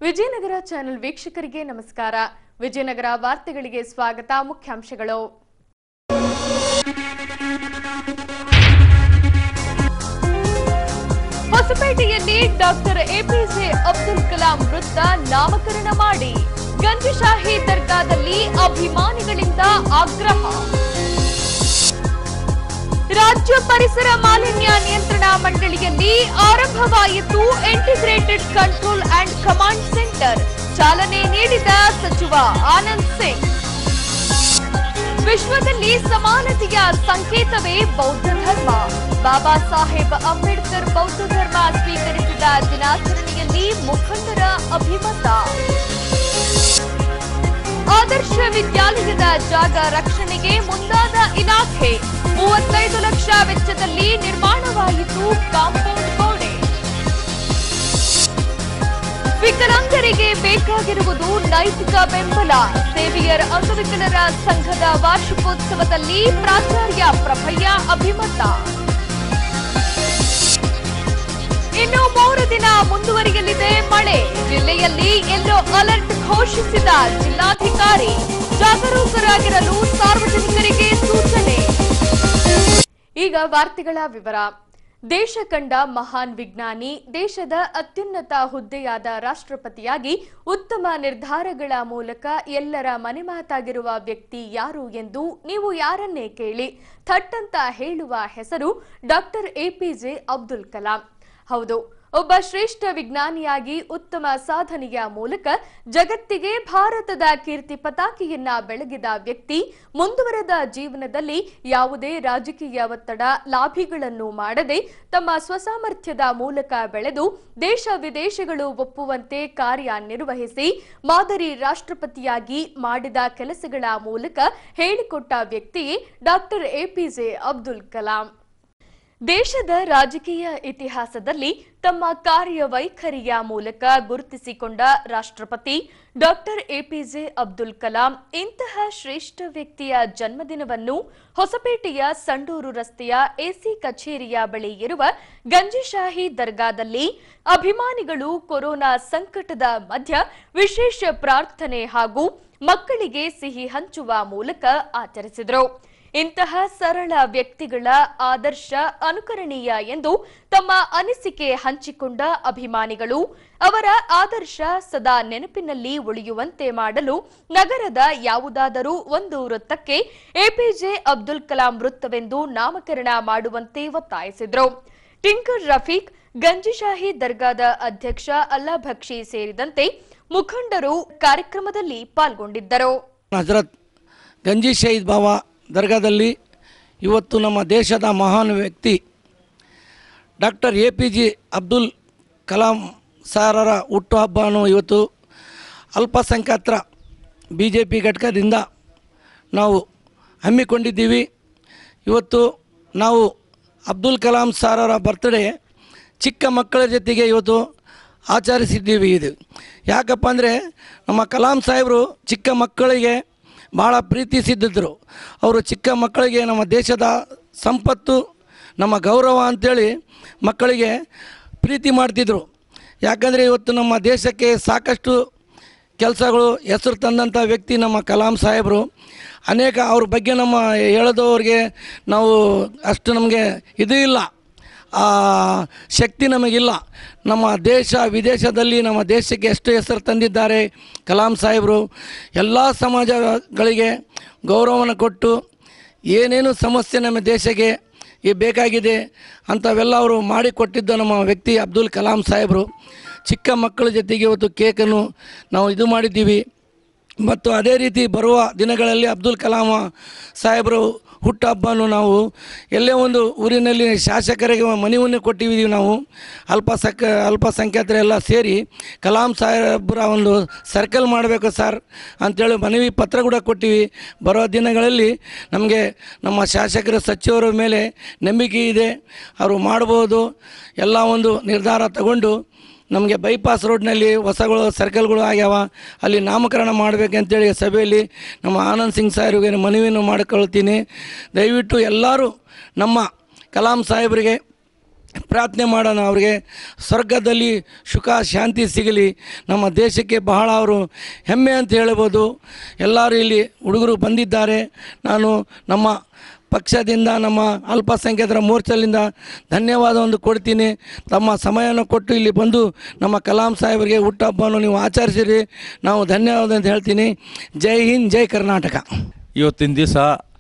Vijayanagara channel ವೀಕ್ಷಕರಿಗೆ ನಮಸ್ಕಾರ ವಿಜಯನಗರ ವಾರ್ತೆಗಳಿಗೆ ಸ್ವಾಗತ ಮುಖ್ಯಾಂಶಗಳು ಹೊಸಪೇಟೆಯಲ್ಲಿ ಡಾಕ್ಟರ್ ಎಪಿಜೆ ಅಬ್ದುಲ್ ಕಲಾಂ ವೃತ್ತ ನಾಮಕರಣ ಮಾಡಿ ಗಂಜಶಾಹಿ ದರ್ಗಾದಲ್ಲಿ ಅಭಿಮಾನಿಗಳಿಂದ ಆಗ್ರಹ ರಾಜ್ಯ ಪರಿಸರ ಮಾಲಿನ್ಯ ನಿಯಂತ್ರಣ ಮಂಡಳಿಯಲ್ಲಿ ಆರಂಭವಾಯಿತು integrated control and command centre ಚಾಲನೆ ನೀಡಿದ ಸಚಿವ ಆನಂದ್ ಸಿಂಗ್ ವಿಶ್ವದಲ್ಲಿ ಸಮಾನತೆಯ ಸಂಕೇತವೇ ಬೌದ್ಧ ಧರ್ಮ ಬಾಬಾ ಸಾಹೇಬ್ ಅಂಬೇಡ್ಕರ್ ಬೌದ್ಧ ಧರ್ಮ ಸ್ವೀಕರಿಸಿದ ದಿನಾಚರಣೆಯಲ್ಲಿ ಮುಖಂಡರ ಅಭಿಮತ ಆದರ್ಶ ವಿದ್ಯಾಲಯದ ಜಾಗ ರಕ್ಷಣೆಗೆ ಮುಂದಾದ ಇಲಾಖೆ ಮೂವತ್ತೈದು ಲಕ್ಷ ವೆಚ್ಚದಲ್ಲಿ ನಿರ್ಮಾಣವಾಯಿತು ಕಾಂಪೌಂಡ್ ಗೋಡೆ ವಿಕಲಾಂಗರಿಗೆ ಬೇಕಾಗಿರುವುದು ನೈತಿಕ ಬೆಂಬಲ ಸೇವಿಯರ್ ಅಂಗವಿಕಲರ ಸಂಘದ ವಾರ್ಷಿಕೋತ್ಸವದಲ್ಲಿ ಪ್ರಾಚಾರ್ಯ ಪ್ರಭಯ್ಯ ಅಭಿಮತ ಇನ್ನು ಮೂರು ದಿನ ಮುಂದುವರಿಯಲಿದೆ ಮಳೆ ಜಿಲ್ಲೆಯಲ್ಲಿ ಯೆಲ್ಲೋ ಅಲರ್ಟ್ ಘೋಷಿಸಿದ ಜಿಲ್ಲಾಧಿಕಾರಿ ಜಾಗರೂಕರಾಗಿರಲು ಸಾರ್ವಜನಿಕರಿಗೆ ಸೂಚನೆ ಈಗ ವಾರ್ತೆಗಳ ವಿವರ ದೇಶ ಕಂಡ ಮಹಾನ್ ವಿಜ್ಞಾನಿ ದೇಶದ ಅತ್ಯುನ್ನತ ಹುದ್ದೆಯಾದ ರಾಷ್ಟ್ರಪತಿಯಾಗಿ ಉತ್ತಮ ನಿರ್ಧಾರಗಳ ಮೂಲಕ ಎಲ್ಲರ ಮನೆಮಾತಾಗಿರುವ ವ್ಯಕ್ತಿ ಯಾರು ಎಂದು ನೀವು ಯಾರನ್ನೇ ಕೇಳಿ ಥಟ್ಟಂತ ಹೇಳುವ ಹೆಸರು ಡಾಕ್ಟರ್ ಎಪಿಜೆ ಅಬ್ದುಲ್ ಕಲಾಂ ಹೌದು ಒಬ್ಬ ಶ್ರೇಷ್ಠ ವಿಜ್ಞಾನಿಯಾಗಿ ಉತ್ತಮ ಸಾಧನೆಯ ಮೂಲಕ ಜಗತ್ತಿಗೆ ಭಾರತದ ಕೀರ್ತಿ ಪತಾಕೆಯನ್ನ ಬೆಳಗಿದ ವ್ಯಕ್ತಿ ಮುಂದುವರೆದ ಜೀವನದಲ್ಲಿ ಯಾವುದೇ ರಾಜಕೀಯ ಒತ್ತಡ ಲಾಭಿಗಳನ್ನು ಮಾಡದೆ ತಮ್ಮ ಸ್ವಸಾಮರ್ಥ್ಯದ ಮೂಲಕ ಬೆಳೆದು ದೇಶ ವಿದೇಶಗಳು ಒಪ್ಪುವಂತೆ ಕಾರ್ಯನಿರ್ವಹಿಸಿ ಮಾದರಿ ರಾಷ್ಟ್ರಪತಿಯಾಗಿ ಮಾಡಿದ ಕೆಲಸಗಳ ಮೂಲಕ ಹೇಳಿಕೊಟ್ಟ ವ್ಯಕ್ತಿಯೇ ಡಾಕ್ಟರ್ ಎಪಿಜೆ ಅಬ್ದುಲ್ ಕಲಾಂ ದೇಶದ ರಾಜಕೀಯ ಇತಿಹಾಸದಲ್ಲಿ ತಮ್ಮ ಕಾರ್ಯವೈಖರಿಯ ಮೂಲಕ ಗುರುತಿಸಿಕೊಂಡ ರಾಷ್ಟ್ರಪತಿ ಡಾಕ್ಟರ್ ಎಪಿಜೆ ಅಬ್ದುಲ್ ಕಲಾಂ ಇಂತಹ ಶ್ರೇಷ್ಠ ವ್ಯಕ್ತಿಯ ಜನ್ಮದಿನವನ್ನು ಹೊಸಪೇಟೆಯ ಸಂಡೂರು ರಸ್ತೆಯ ಎಸಿ ಕಚೇರಿಯ ಬಳಿ ಇರುವ ಗಂಜಿಶಾಹಿ ದರ್ಗಾದಲ್ಲಿ ಅಭಿಮಾನಿಗಳು ಕೊರೋನಾ ಸಂಕಟದ ಮಧ್ಯ ವಿಶೇಷ ಪ್ರಾರ್ಥನೆ ಹಾಗೂ ಮಕ್ಕಳಿಗೆ ಸಿಹಿ ಹಂಚುವ ಮೂಲಕ ಆಚರಿಸಿದರು ಇಂತಹ ಸರಳ ವ್ಯಕ್ತಿಗಳ ಆದರ್ಶ ಅನುಕರಣೀಯ ಎಂದು ತಮ್ಮ ಅನಿಸಿಕೆ ಹಂಚಿಕೊಂಡ ಅಭಿಮಾನಿಗಳು ಅವರ ಆದರ್ಶ ಸದಾ ನೆನಪಿನಲ್ಲಿ ಉಳಿಯುವಂತೆ ಮಾಡಲು ನಗರದ ಯಾವುದಾದರೂ ಒಂದು ವೃತ್ತಕ್ಕೆ ಎಪಿಜೆ ಅಬ್ದುಲ್ ಕಲಾಂ ವೃತ್ತವೆಂದು ನಾಮಕರಣ ಮಾಡುವಂತೆ ಒತ್ತಾಯಿಸಿದರು ಟಿಂಕರ್ ರಫೀಕ್ ಗಂಜಿಶಾಹಿ ದರ್ಗಾದ ಅಧ್ಯಕ್ಷ ಅಲ್ಲಾ ಭಕ್ಷಿ ಸೇರಿದಂತೆ ಮುಖಂಡರು ಕಾರ್ಯಕ್ರಮದಲ್ಲಿ ಪಾಲ್ಗೊಂಡಿದ್ದರು ಹಜರತ್ ಗಂಜಿ ಶಹೀದ್ ಬಾಬಾ ದರ್ಗಾದಲ್ಲಿ ಇವತ್ತು ನಮ್ಮ ದೇಶದ ಮಹಾನ್ ವ್ಯಕ್ತಿ doctor A P J Abdul Kalam ಸಾರರ ಹುಟ್ಟುಹಬ್ಬವನ್ನು ಇವತ್ತು ಅಲ್ಪಸಂಖ್ಯಾತರ ಬಿ ಜೆ ಪಿ ಘಟಕದಿಂದ ನಾವು ಹಮ್ಮಿಕೊಂಡಿದ್ದೀವಿ ಇವತ್ತು ನಾವು ಅಬ್ದುಲ್ ಕಲಾಂ ಸಾರರ ಬರ್ತ್ಡೇ ಚಿಕ್ಕ ಮಕ್ಕಳ ಜೊತೆಗೆ ಇವತ್ತು ಆಚರಿಸಿದ್ದೀವಿ ಇದು ಯಾಕಪ್ಪ ಅಂದರೆ ನಮ್ಮ ಕಲಾಂ ಸಾಹೇಬರು ಚಿಕ್ಕ ಮಕ್ಕಳಿಗೆ ಭಾಳ ಪ್ರೀತಿಸಿದ್ದರು ಅವರು ಚಿಕ್ಕ ಮಕ್ಕಳಿಗೆ ನಮ್ಮ ದೇಶದ ಸಂಪತ್ತು ನಮ್ಮ ಗೌರವ ಅಂಥೇಳಿ ಮಕ್ಕಳಿಗೆ ಪ್ರೀತಿ ಮಾಡ್ತಿದ್ರು ಯಾಕಂದರೆ ಇವತ್ತು ನಮ್ಮ ದೇಶಕ್ಕೆ ಸಾಕಷ್ಟು ಕೆಲಸಗಳು ಹೆಸರು ತಂದಂಥ ವ್ಯಕ್ತಿ ನಮ್ಮ ಕಲಾಂ ಸಾಹೇಬರು ಅನೇಕ ಅವ್ರ ಬಗ್ಗೆ ನಮ್ಮ ಹೇಳೋದವ್ರಿಗೆ ನಾವು ಅಷ್ಟು ನಮಗೆ ಇದು ಇಲ್ಲ ಆ ಶಕ್ತಿ ನಮಗಿಲ್ಲ ನಮ್ಮ ದೇಶ ವಿದೇಶದಲ್ಲಿ ನಮ್ಮ ದೇಶಕ್ಕೆ ಎಷ್ಟು ಹೆಸರು ತಂದಿದ್ದಾರೆ ಕಲಾಂ ಸಾಹೇಬರು ಎಲ್ಲ ಸಮಾಜಗಳಿಗೆ ಗೌರವವನ್ನು ಕೊಟ್ಟು ಏನೇನು ಸಮಸ್ಯೆ ನಮ್ಮ ದೇಶಕ್ಕೆ ಈ ಬೇಕಾಗಿದೆ ಅಂಥವೆಲ್ಲ ಅವರು ಮಾಡಿಕೊಟ್ಟಿದ್ದ ನಮ್ಮ ವ್ಯಕ್ತಿ ಅಬ್ದುಲ್ ಕಲಾಂ ಸಾಹೇಬರು ಚಿಕ್ಕ ಮಕ್ಕಳ ಜೊತೆಗೆ ಇವತ್ತು ಕೇಕನ್ನು ನಾವು ಇದು ಮಾಡಿದ್ದೀವಿ ಮತ್ತು ಅದೇ ರೀತಿ ಬರುವ ದಿನಗಳಲ್ಲಿ ಅಬ್ದುಲ್ ಕಲಾಂ ಸಾಹೇಬರು ಹುಟ್ಟುಹಬ್ಬವನ್ನು ನಾವು ಎಲ್ಲೇ ಒಂದು ಊರಿನಲ್ಲಿ ಶಾಸಕರಿಗೆ ಮನವಿಯನ್ನು ಕೊಟ್ಟಿದ್ದೀವಿ ನಾವು ಅಲ್ಪಸಂಖ್ಯ ಅಲ್ಪಸಂಖ್ಯಾತರೆಲ್ಲ ಸೇರಿ ಕಲಾಂ ಸಾಹೇಬ್ರ ಒಂದು ಸರ್ಕಲ್ ಮಾಡಬೇಕು ಸರ್ ಅಂಥೇಳಿ ಮನವಿ ಪತ್ರ ಕೂಡ ಕೊಟ್ಟಿವಿ ಬರೋ ದಿನಗಳಲ್ಲಿ ನಮಗೆ ನಮ್ಮ ಶಾಸಕರ ಸಚಿವರ ಮೇಲೆ ನಂಬಿಕೆ ಇದೆ ಅವರು ಮಾಡ್ಬೋದು ಎಲ್ಲ ಒಂದು ನಿರ್ಧಾರ ತಗೊಂಡು ನಮಗೆ ಬೈಪಾಸ್ ರೋಡ್ನಲ್ಲಿ ಹೊಸಗಳು ಸರ್ಕಲ್ಗಳು ಆಗ್ಯಾವ ಅಲ್ಲಿ ನಾಮಕರಣ ಮಾಡಬೇಕಂತೇಳಿ ಸಭೆಯಲ್ಲಿ ನಮ್ಮ ಆನಂದ್ ಸಿಂಗ್ ಸಾಹೇಬ್ರಿಗೆ ಮನವಿಯನ್ನು ಮಾಡಿಕೊಳ್ತೀನಿ ದಯವಿಟ್ಟು ಎಲ್ಲರೂ ನಮ್ಮ ಕಲಾಂ ಸಾಹೇಬರಿಗೆ ಪ್ರಾರ್ಥನೆ ಮಾಡೋಣ ಅವ್ರಿಗೆ ಸ್ವರ್ಗದಲ್ಲಿ ಸುಖ ಶಾಂತಿ ಸಿಗಲಿ ನಮ್ಮ ದೇಶಕ್ಕೆ ಬಹಳ ಅವರು ಹೆಮ್ಮೆ ಅಂತ ಹೇಳ್ಬೋದು ಎಲ್ಲರೂ ಇಲ್ಲಿ ಹುಡುಗರು ಬಂದಿದ್ದಾರೆ ನಾನು ನಮ್ಮ ಪಕ್ಷದಿಂದ ನಮ್ಮ ಅಲ್ಪಸಂಖ್ಯಾತರ ಮೋರ್ಚಾಲಿಂದ ಧನ್ಯವಾದವನ್ನು ಕೊಡ್ತೀನಿ ತಮ್ಮ ಸಮಯವನ್ನು ಕೊಟ್ಟು ಇಲ್ಲಿ ಬಂದು ನಮ್ಮ ಕಲಾಂ ಸಾಹೇಬರಿಗೆ ಹುಟ್ಟಹಬ್ಬವನ್ನು ನೀವು ಆಚರಿಸಿರಿ ನಾವು ಧನ್ಯವಾದ ಅಂತ ಹೇಳ್ತೀನಿ ಜೈ ಹಿಂದ್ ಜೈ ಕರ್ನಾಟಕ ಇವತ್ತಿನ ದಿವಸ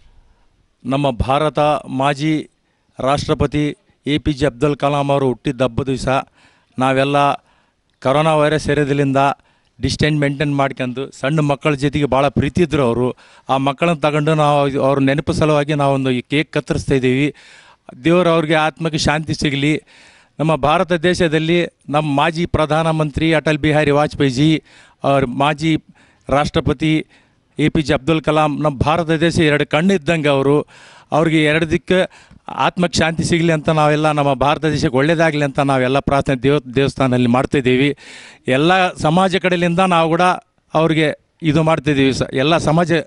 ನಮ್ಮ ಭಾರತ ಮಾಜಿ ರಾಷ್ಟ್ರಪತಿ A P J Abdul Kalam ಅವರು ಹುಟ್ಟಿದ ಹಬ್ಬದ ದಿವಸ ನಾವೆಲ್ಲ ಕರೋನಾ ವೈರಸ್ ಇರೋದ್ರಿಂದ ಡಿಸ್ಟೆನ್ಸ್ ಮೇಂಟೈನ್ ಮಾಡ್ಕೊಂಡು ಸಣ್ಣ ಮಕ್ಕಳ ಜೊತೆಗೆ ಭಾಳ ಪ್ರೀತಿ ಇದ್ದರು ಅವರು ಆ ಮಕ್ಕಳನ್ನ ತಗೊಂಡು ನಾವು ಅವ್ರ ನೆನಪು ಸಲುವಾಗಿ ನಾವೊಂದು ಈ ಕೇಕ್ ಕತ್ತರಿಸ್ತಾ ಇದ್ದೀವಿ ದೇವರು ಅವ್ರಿಗೆ ಆತ್ಮಕ್ಕೆ ಶಾಂತಿ ಸಿಗಲಿ ನಮ್ಮ ಭಾರತ ದೇಶದಲ್ಲಿ ನಮ್ಮ ಮಾಜಿ ಪ್ರಧಾನಮಂತ್ರಿ ಅಟಲ್ ಬಿಹಾರಿ ವಾಜಪೇಯಿ ಅವ್ರ ಮಾಜಿ ರಾಷ್ಟ್ರಪತಿ A P J Abdul Kalam ನಮ್ಮ ಭಾರತ ದೇಶ ಎರಡು ಕಣ್ಣು ಇದ್ದಂಗೆ ಅವರು ಅವ್ರಿಗೆ ಎರಡು ದಿಕ್ಕ ಆತ್ಮಕ್ಕೆ ಶಾಂತಿ ಸಿಗಲಿ ಅಂತ ನಾವೆಲ್ಲ ನಮ್ಮ ಭಾರತ ದೇಶಕ್ಕೆ ಒಳ್ಳೆಯದಾಗಲಿ ಅಂತ ನಾವೆಲ್ಲ ಪ್ರಾರ್ಥನೆ ದೇವ ದೇವಸ್ಥಾನದಲ್ಲಿ ಮಾಡ್ತಾಯಿದ್ದೀವಿ ಎಲ್ಲ ಸಮಾಜ ಕಡೆಯಿಂದ ನಾವು ಕೂಡ ಅವ್ರಿಗೆ ಇದು ಮಾಡ್ತಾಯಿದ್ದೀವಿ ಸ ಎಲ್ಲ ಸಮಾಜ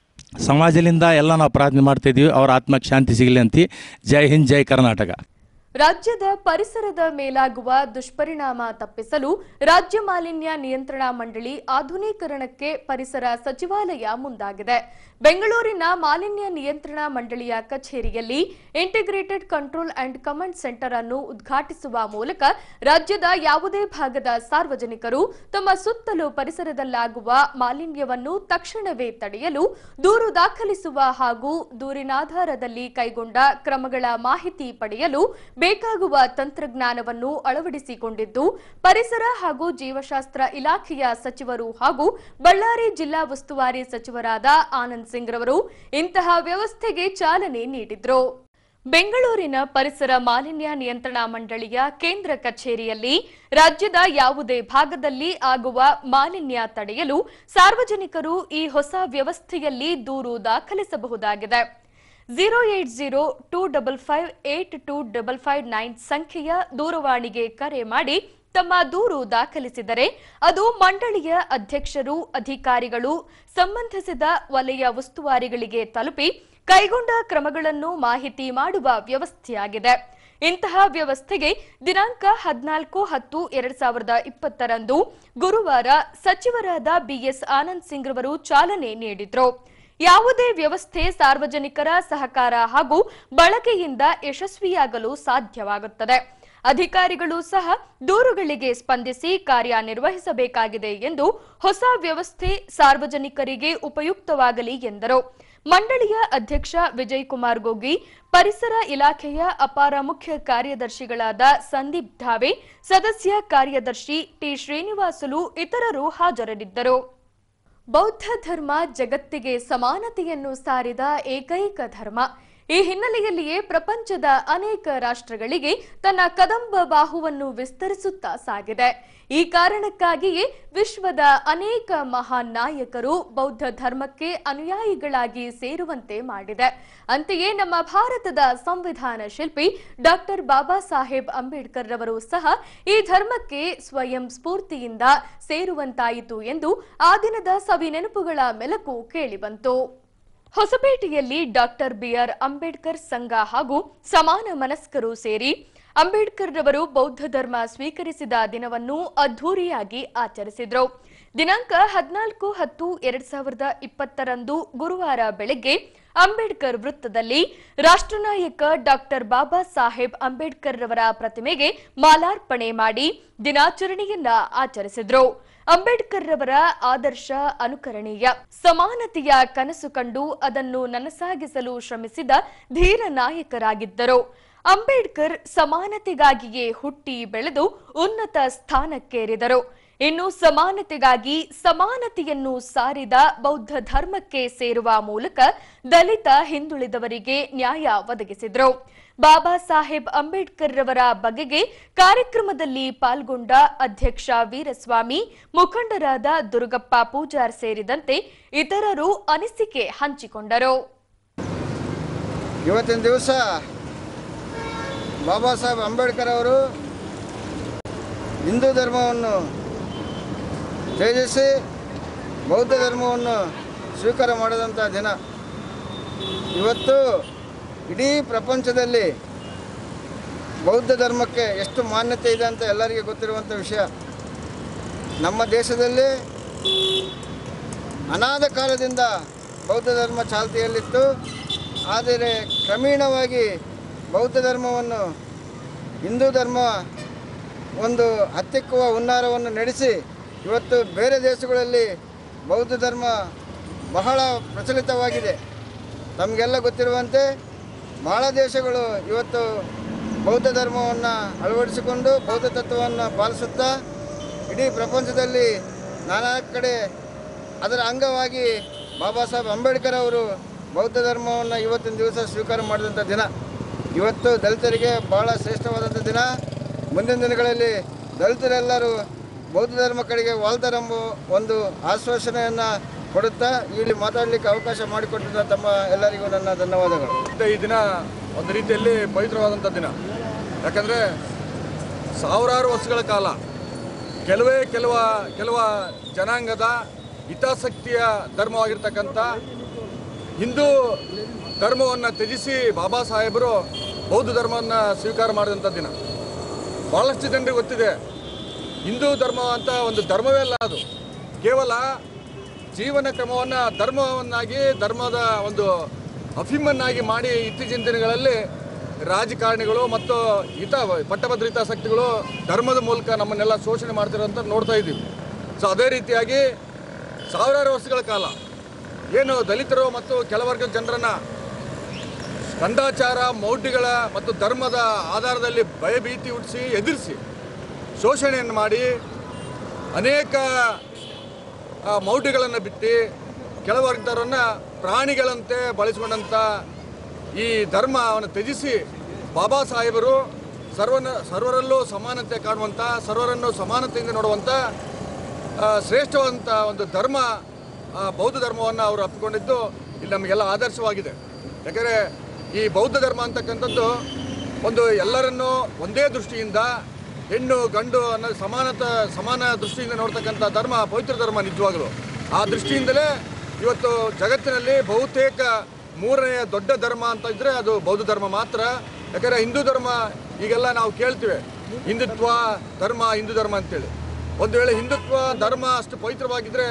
ಸಮಾಜದಿಂದ ಎಲ್ಲ ನಾವು ಪ್ರಾರ್ಥನೆ ಮಾಡ್ತಾಯಿದ್ದೀವಿ ಅವ್ರ ಆತ್ಮಕ್ಕೆ ಶಾಂತಿ ಸಿಗಲಿ ಅಂತ ಜೈ ಹಿಂದ್ ಜೈ ಕರ್ನಾಟಕ ರಾಜ್ಯದ ಪರಿಸರದ ಮೇಲಾಗುವ ದುಷ್ಪರಿಣಾಮ ತಪ್ಪಿಸಲು ರಾಜ್ಯ ಮಾಲಿನ್ಯ ನಿಯಂತ್ರಣ ಮಂಡಳಿ ಆಧುನೀಕರಣಕ್ಕೆ ಪರಿಸರ ಸಚಿವಾಲಯ ಮುಂದಾಗಿದೆ ಬೆಂಗಳೂರಿನ ಮಾಲಿನ್ಯ ನಿಯಂತ್ರಣ ಮಂಡಳಿಯ ಕಚೇರಿಯಲ್ಲಿ integrated control and command centre ಅನ್ನು ಉದ್ಘಾಟಿಸುವ ಮೂಲಕ ರಾಜ್ಯದ ಯಾವುದೇ ಭಾಗದ ಸಾರ್ವಜನಿಕರು ತಮ್ಮ ಸುತ್ತಲೂ ಪರಿಸರದಲ್ಲಾಗುವ ಮಾಲಿನ್ಯವನ್ನು ತಕ್ಷಣವೇ ತಡೆಯಲು ದೂರು ದಾಖಲಿಸುವ ಹಾಗೂ ದೂರಿನಾಧಾರದಲ್ಲಿ ಕೈಗೊಂಡ ಕ್ರಮಗಳ ಮಾಹಿತಿ ಪಡೆಯಲು ಬೇಕಾಗುವ ತಂತ್ರಜ್ಞಾನವನ್ನು ಅಳವಡಿಸಿಕೊಂಡಿದ್ದು ಪರಿಸರ ಹಾಗೂ ಜೀವಶಾಸ್ತ್ರ ಇಲಾಖೆಯ ಸಚಿವರು ಹಾಗೂ ಬಳ್ಳಾರಿ ಜಿಲ್ಲಾ ಉಸ್ತುವಾರಿ ಸಚಿವರಾದ ಆನಂದ್ ಸಿಂಗ್ ರವರು ಇಂತಹ ವ್ಯವಸ್ಥೆಗೆ ಚಾಲನೆ ನೀಡಿದ್ರು ಬೆಂಗಳೂರಿನ ಪರಿಸರ ಮಾಲಿನ್ಯ ನಿಯಂತ್ರಣ ಮಂಡಳಿಯ ಕೇಂದ್ರ ಕಚೇರಿಯಲ್ಲಿ ರಾಜ್ಯದ ಯಾವುದೇ ಭಾಗದಲ್ಲಿ ಆಗುವ ಮಾಲಿನ್ಯ ತಡೆಯಲು ಸಾರ್ವಜನಿಕರು ಈ ಹೊಸ ವ್ಯವಸ್ಥೆಯಲ್ಲಿ ದೂರು ದಾಖಲಿಸಬಹುದಾಗಿದೆ zero eight zero two double five eight two double five nine ಸಂಖ್ಯೆಯ ದೂರವಾಣಿಗೆ ಕರೆ ಮಾಡಿ ತಮ್ಮ ದೂರು ದಾಖಲಿಸಿದರೆ ಅದು ಮಂಡಳಿಯ ಅಧ್ಯಕ್ಷರು ಅಧಿಕಾರಿಗಳು ಸಂಬಂಧಿಸಿದ ವಲಯ ಉಸ್ತುವಾರಿಗಳಿಗೆ ತಲುಪಿ ಕೈಗೊಂಡ ಕ್ರಮಗಳನ್ನು ಮಾಹಿತಿ ಮಾಡುವ ವ್ಯವಸ್ಥೆಯಾಗಿದೆ ಇಂತಹ ವ್ಯವಸ್ಥೆಗೆ ದಿನಾಂಕ ಹದಿನಾಲ್ಕು ಹತ್ತು ಎರಡ್ ಸಾವಿರದ ಇಪ್ಪತ್ತರಂದು ಗುರುವಾರ ಸಚಿವರಾದ ಬಿಎಸ್ ಆನಂದ್ ಸಿಂಗ್ ರವರು ಚಾಲನೆ ನೀಡಿದ್ರು ಯಾವುದೇ ವ್ಯವಸ್ಥೆ ಸಾರ್ವಜನಿಕರ ಸಹಕಾರ ಹಾಗೂ ಬಳಕೆಯಿಂದ ಯಶಸ್ವಿಯಾಗಲು ಸಾಧ್ಯವಾಗುತ್ತದೆ ಅಧಿಕಾರಿಗಳು ಸಹ ದೂರುಗಳಿಗೆ ಸ್ಪಂದಿಸಿ ಕಾರ್ಯನಿರ್ವಹಿಸಬೇಕಾಗಿದೆ ಎಂದು ಹೊಸ ವ್ಯವಸ್ಥೆ ಸಾರ್ವಜನಿಕರಿಗೆ ಉಪಯುಕ್ತವಾಗಲಿ ಎಂದರು ಮಂಡಳಿಯ ಅಧ್ಯಕ್ಷ ವಿಜಯ್ ಕುಮಾರ್ ಗೋಗಿ ಪರಿಸರ ಇಲಾಖೆಯ ಅಪಾರ ಮುಖ್ಯ ಕಾರ್ಯದರ್ಶಿಗಳಾದ ಸಂದೀಪ್ ಧಾವೆ ಸದಸ್ಯ ಕಾರ್ಯದರ್ಶಿ ಟಿ ಶ್ರೀನಿವಾಸುಲು ಇತರರು ಹಾಜರಿದ್ದರು ಬೌದ್ಧ ಧರ್ಮ ಜಗತ್ತಿಗೆ ಸಮಾನತೆಯನ್ನು ಸಾರಿದ ಏಕೈಕ ಧರ್ಮ ಈ ಹಿನ್ನೆಲೆಯಲ್ಲಿಯೇ ಪ್ರಪಂಚದ ಅನೇಕ ರಾಷ್ಟ್ರಗಳಿಗೆ ತನ್ನ ಕದಂಬ ಬಾಹುವನ್ನು ವಿಸ್ತರಿಸುತ್ತಾ ಸಾಗಿದೆ ಈ ಕಾರಣಕ್ಕಾಗಿಯೇ ವಿಶ್ವದ ಅನೇಕ ಮಹಾನ್ ನಾಯಕರು ಬೌದ್ಧ ಧರ್ಮಕ್ಕೆ ಅನುಯಾಯಿಗಳಾಗಿ ಸೇರುವಂತೆ ಮಾಡಿದೆ ಅಂತೆಯೇ ನಮ್ಮ ಭಾರತದ ಸಂವಿಧಾನ ಶಿಲ್ಪಿ ಡಾಕ್ಟರ್ ಬಾಬಾ ಸಾಹೇಬ್ ಅಂಬೇಡ್ಕರ್ ರವರು ಸಹ ಈ ಧರ್ಮಕ್ಕೆ ಸ್ವಯಂ ಸ್ಫೂರ್ತಿಯಿಂದ ಸೇರುವಂತಾಯಿತು ಎಂದು ಆ ದಿನದ ಸವಿ ನೆನಪುಗಳ ಮೆಲುಕು ಕೇಳಿಬಂತು ಹೊಸಪೇಟೆಯಲ್ಲಿ ಡಾಕ್ಟರ್ ಬಿಆರ್ ಅಂಬೇಡ್ಕರ್ ಸಂಘ ಹಾಗೂ ಸಮಾನ ಮನಸ್ಕರು ಸೇರಿ ಅಂಬೇಡ್ಕರ್ ರವರು ಬೌದ್ಧ ಧರ್ಮ ಸ್ವೀಕರಿಸಿದ ದಿನವನ್ನು ಅದ್ಧೂರಿಯಾಗಿ ಆಚರಿಸಿದ್ರು ದಿನಾಂಕ ಹದಿನಾಲ್ಕು ಹತ್ತು ಎರಡ್ ಸಾವಿರದ ಇಪ್ಪತ್ತರಂದು ಗುರುವಾರ ಬೆಳಗ್ಗೆ ಅಂಬೇಡ್ಕರ್ ವೃತ್ತದಲ್ಲಿ ರಾಷ್ಟ್ರನಾಯಕ ಡಾಕ್ಟರ್ ಬಾಬಾ ಸಾಹೇಬ್ ಅಂಬೇಡ್ಕರ್ ರವರ ಪ್ರತಿಮೆಗೆ ಮಾಲಾರ್ಪಣೆ ಮಾಡಿ ದಿನಾಚರಣೆಯನ್ನ ಆಚರಿಸಿದ್ರು ಅಂಬೇಡ್ಕರ್ ರವರ ಆದರ್ಶ ಅನುಕರಣೀಯ ಸಮಾನತೆಯ ಕನಸು ಕಂಡು ಅದನ್ನು ನನಸಾಗಿಸಲು ಶ್ರಮಿಸಿದ ಧೀರ ನಾಯಕರಾಗಿದ್ದರು ಅಂಬೇಡ್ಕರ್ ಸಮಾನತೆಗಾಗಿಯೇ ಹುಟ್ಟಿ ಬೆಳೆದು ಉನ್ನತ ಸ್ಥಾನಕ್ಕೇರಿದರು ಇನ್ನು ಸಮಾನತೆಗಾಗಿ ಸಮಾನತೆಯನ್ನು ಸಾರಿದ ಬೌದ್ಧ ಧರ್ಮಕ್ಕೆ ಸೇರುವ ಮೂಲಕ ದಲಿತ ಹಿಂದುಳಿದವರಿಗೆ ನ್ಯಾಯ ಒದಗಿಸಿದ್ರು ಬಾಬಾ ಸಾಹೇಬ್ ಅಂಬೇಡ್ಕರ್ ರವರ ಬಗೆಗೆ ಕಾರ್ಯಕ್ರಮದಲ್ಲಿ ಪಾಲ್ಗೊಂಡ ಅಧ್ಯಕ್ಷ ವೀರಸ್ವಾಮಿ ಮುಖಂಡರಾದ ದುರ್ಗಪ್ಪ ಪೂಜಾರ್ ಸೇರಿದಂತೆ ಇತರರು ಅನಿಸಿಕೆ ಹಂಚಿಕೊಂಡರು ಇವತ್ತಿನ ದಿವಸ ಬಾಬಾ ಸಾಹೇಬ್ ಅಂಬೇಡ್ಕರ್ ಅವರು ಹಿಂದೂ ಧರ್ಮವನ್ನು ತ್ಯಜಿಸಿ ಬೌದ್ಧ ಧರ್ಮವನ್ನು ಸ್ವೀಕಾರ ಮಾಡಿದಂಥ ದಿನ ಇವತ್ತು ಇಡೀ ಪ್ರಪಂಚದಲ್ಲಿ ಬೌದ್ಧ ಧರ್ಮಕ್ಕೆ ಎಷ್ಟು ಮಾನ್ಯತೆ ಇದೆ ಅಂತ ಎಲ್ಲರಿಗೂ ಗೊತ್ತಿರುವಂಥ ವಿಷಯ ನಮ್ಮ ದೇಶದಲ್ಲಿ ಅನಾದ ಕಾಲದಿಂದ ಬೌದ್ಧ ಧರ್ಮ ಚಾಲ್ತಿಯಲ್ಲಿತ್ತು ಆದರೆ ಕ್ರಮೇಣವಾಗಿ ಬೌದ್ಧ ಧರ್ಮವನ್ನು ಹಿಂದೂ ಧರ್ಮ ಒಂದು ಹತ್ತಿಕ್ಕುವ ಹುನ್ನಾರವನ್ನು ನಡೆಸಿ ಇವತ್ತು ಬೇರೆ ದೇಶಗಳಲ್ಲಿ ಬೌದ್ಧ ಧರ್ಮ ಬಹಳ ಪ್ರಚಲಿತವಾಗಿದೆ ತಮಗೆಲ್ಲ ಗೊತ್ತಿರುವಂತೆ ಬಹಳ ದೇಶಗಳು ಇವತ್ತು ಬೌದ್ಧ ಧರ್ಮವನ್ನು ಅಳವಡಿಸಿಕೊಂಡು ಬೌದ್ಧ ತತ್ವವನ್ನು ಪಾಲಿಸುತ್ತಾ ಇಡೀ ಪ್ರಪಂಚದಲ್ಲಿ ನಾನಾ ಕಡೆ ಅದರ ಅಂಗವಾಗಿ ಬಾಬಾ ಸಾಹೇಬ್ ಅಂಬೇಡ್ಕರ್ ಅವರು ಬೌದ್ಧ ಧರ್ಮವನ್ನು ಇವತ್ತಿನ ದಿವಸ ಸ್ವೀಕಾರ ಮಾಡಿದಂಥ ದಿನ ಇವತ್ತು ದಲಿತರಿಗೆ ಬಹಳ ಶ್ರೇಷ್ಠವಾದಂಥ ದಿನ ಮುಂದಿನ ದಿನಗಳಲ್ಲಿ ದಲಿತರೆಲ್ಲರೂ ಬೌದ್ಧ ಧರ್ಮ ಕಡೆಗೆ ವಾಲ್ತಾರೆಂಬ ಒಂದು ಆಶ್ವಾಸನೆಯನ್ನು ಕೊಡುತ್ತಾ ಇಲ್ಲಿ ಮಾತಾಡಲಿಕ್ಕೆ ಅವಕಾಶ ಮಾಡಿಕೊಟ್ಟಿದ್ದ ತಮ್ಮ ಎಲ್ಲರಿಗೂ ನನ್ನ ಧನ್ಯವಾದಗಳು ಮತ್ತೆ ಈ ದಿನ ಒಂದು ರೀತಿಯಲ್ಲಿ ಪವಿತ್ರವಾದಂಥ ದಿನ ಯಾಕಂದರೆ ಸಾವಿರಾರು ವರ್ಷಗಳ ಕಾಲ ಕೆಲವೇ ಕೆಲವ ಕೆಲವ ಜನಾಂಗದ ಹಿತಾಸಕ್ತಿಯ ಧರ್ಮವಾಗಿರ್ತಕ್ಕಂಥ ಹಿಂದೂ ಧರ್ಮವನ್ನು ತ್ಯಜಿಸಿ ಬಾಬಾ ಸಾಹೇಬರು ಬೌದ್ಧ ಧರ್ಮವನ್ನು ಸ್ವೀಕಾರ ಮಾಡಿದಂಥ ದಿನ ಭಾಳಷ್ಟು ಜನರಿಗೆ ಗೊತ್ತಿದೆ ಹಿಂದೂ ಧರ್ಮ ಅಂತ ಒಂದು ಧರ್ಮವೇ ಅಲ್ಲ ಅದು ಕೇವಲ ಜೀವನ ಕ್ರಮವನ್ನು ಧರ್ಮವನ್ನಾಗಿ ಧರ್ಮದ ಒಂದು ಅಫಿಮನ್ನಾಗಿ ಮಾಡಿ ಇತ್ತೀಚಿನ ದಿನಗಳಲ್ಲಿ ರಾಜಕಾರಣಿಗಳು ಮತ್ತು ಹಿತ ಪಟ್ಟಭದ್ರ ಹಿತಾಸಕ್ತಿಗಳು ಧರ್ಮದ ಮೂಲಕ ನಮ್ಮನ್ನೆಲ್ಲ ಶೋಷಣೆ ಮಾಡ್ತಿರೋಂಥ ನೋಡ್ತಾ ಇದ್ದೀವಿ ಸೊ ಅದೇ ರೀತಿಯಾಗಿ ಸಾವಿರಾರು ವರ್ಷಗಳ ಕಾಲ ಏನು ದಲಿತರು ಮತ್ತು ಕೆಳವರ್ಗದ ಜನರನ್ನು ಕಂದಾಚಾರ ಮೌಢ್ಯಗಳ ಮತ್ತು ಧರ್ಮದ ಆಧಾರದಲ್ಲಿ ಭಯಭೀತಿ ಹುಟ್ಟಿಸಿ ಎದುರಿಸಿ ಶೋಷಣೆಯನ್ನು ಮಾಡಿ ಅನೇಕ ಆ, ಮೌಢ್ಯಗಳನ್ನು ಬಿಟ್ಟು ಕೆಳವರ್ಗದವರನ್ನು ಪ್ರಾಣಿಗಳಂತೆ ಬಳಸಿಕೊಂಡಂಥ ಈ ಧರ್ಮವನ್ನು ತ್ಯಜಿಸಿ ಬಾಬಾ ಸಾಹೇಬರು ಸರ್ವನ ಸರ್ವರಲ್ಲೂ ಸಮಾನತೆ ಕಾಣುವಂಥ ಸರ್ವರನ್ನು ಸಮಾನತೆಯಿಂದ ನೋಡುವಂಥ ಆ, ಶ್ರೇಷ್ಠವಾದಂಥ ಒಂದು ಧರ್ಮ ಆ, ಬೌದ್ಧ ಧರ್ಮವನ್ನು ಅವರು ಅಪ್ಪಿಕೊಂಡಿದ್ದು ಇಲ್ಲಿ ನಮಗೆಲ್ಲ ಆದರ್ಶವಾಗಿದೆ ಯಾಕಂದರೆ ಈ ಬೌದ್ಧ ಧರ್ಮ ಅಂತಕ್ಕಂಥದ್ದು ಒಂದು ಎಲ್ಲರನ್ನೂ ಒಂದೇ ದೃಷ್ಟಿಯಿಂದ ಹೆಣ್ಣು ಗಂಡು ಅನ್ನೋ ಸಮಾನತ ಸಮಾನ ದೃಷ್ಟಿಯಿಂದ ನೋಡ್ತಕ್ಕಂಥ ಧರ್ಮ ಪವಿತ್ರ ಧರ್ಮ ನಿಜವಾಗಲು ಆ ದೃಷ್ಟಿಯಿಂದಲೇ ಇವತ್ತು ಜಗತ್ತಿನಲ್ಲಿ ಬಹುತೇಕ ಮೂರನೆಯ ದೊಡ್ಡ ಧರ್ಮ ಅಂತ ಇದ್ದರೆ ಅದು ಬೌದ್ಧ ಧರ್ಮ ಮಾತ್ರ ಯಾಕಂದರೆ ಹಿಂದೂ ಧರ್ಮ ಈಗೆಲ್ಲ ನಾವು ಕೇಳ್ತೀವಿ ಹಿಂದುತ್ವ ಧರ್ಮ ಹಿಂದೂ ಧರ್ಮ ಅಂತೇಳಿ ಒಂದು ವೇಳೆ ಹಿಂದುತ್ವ ಧರ್ಮ ಅಷ್ಟು ಪವಿತ್ರವಾಗಿದ್ದರೆ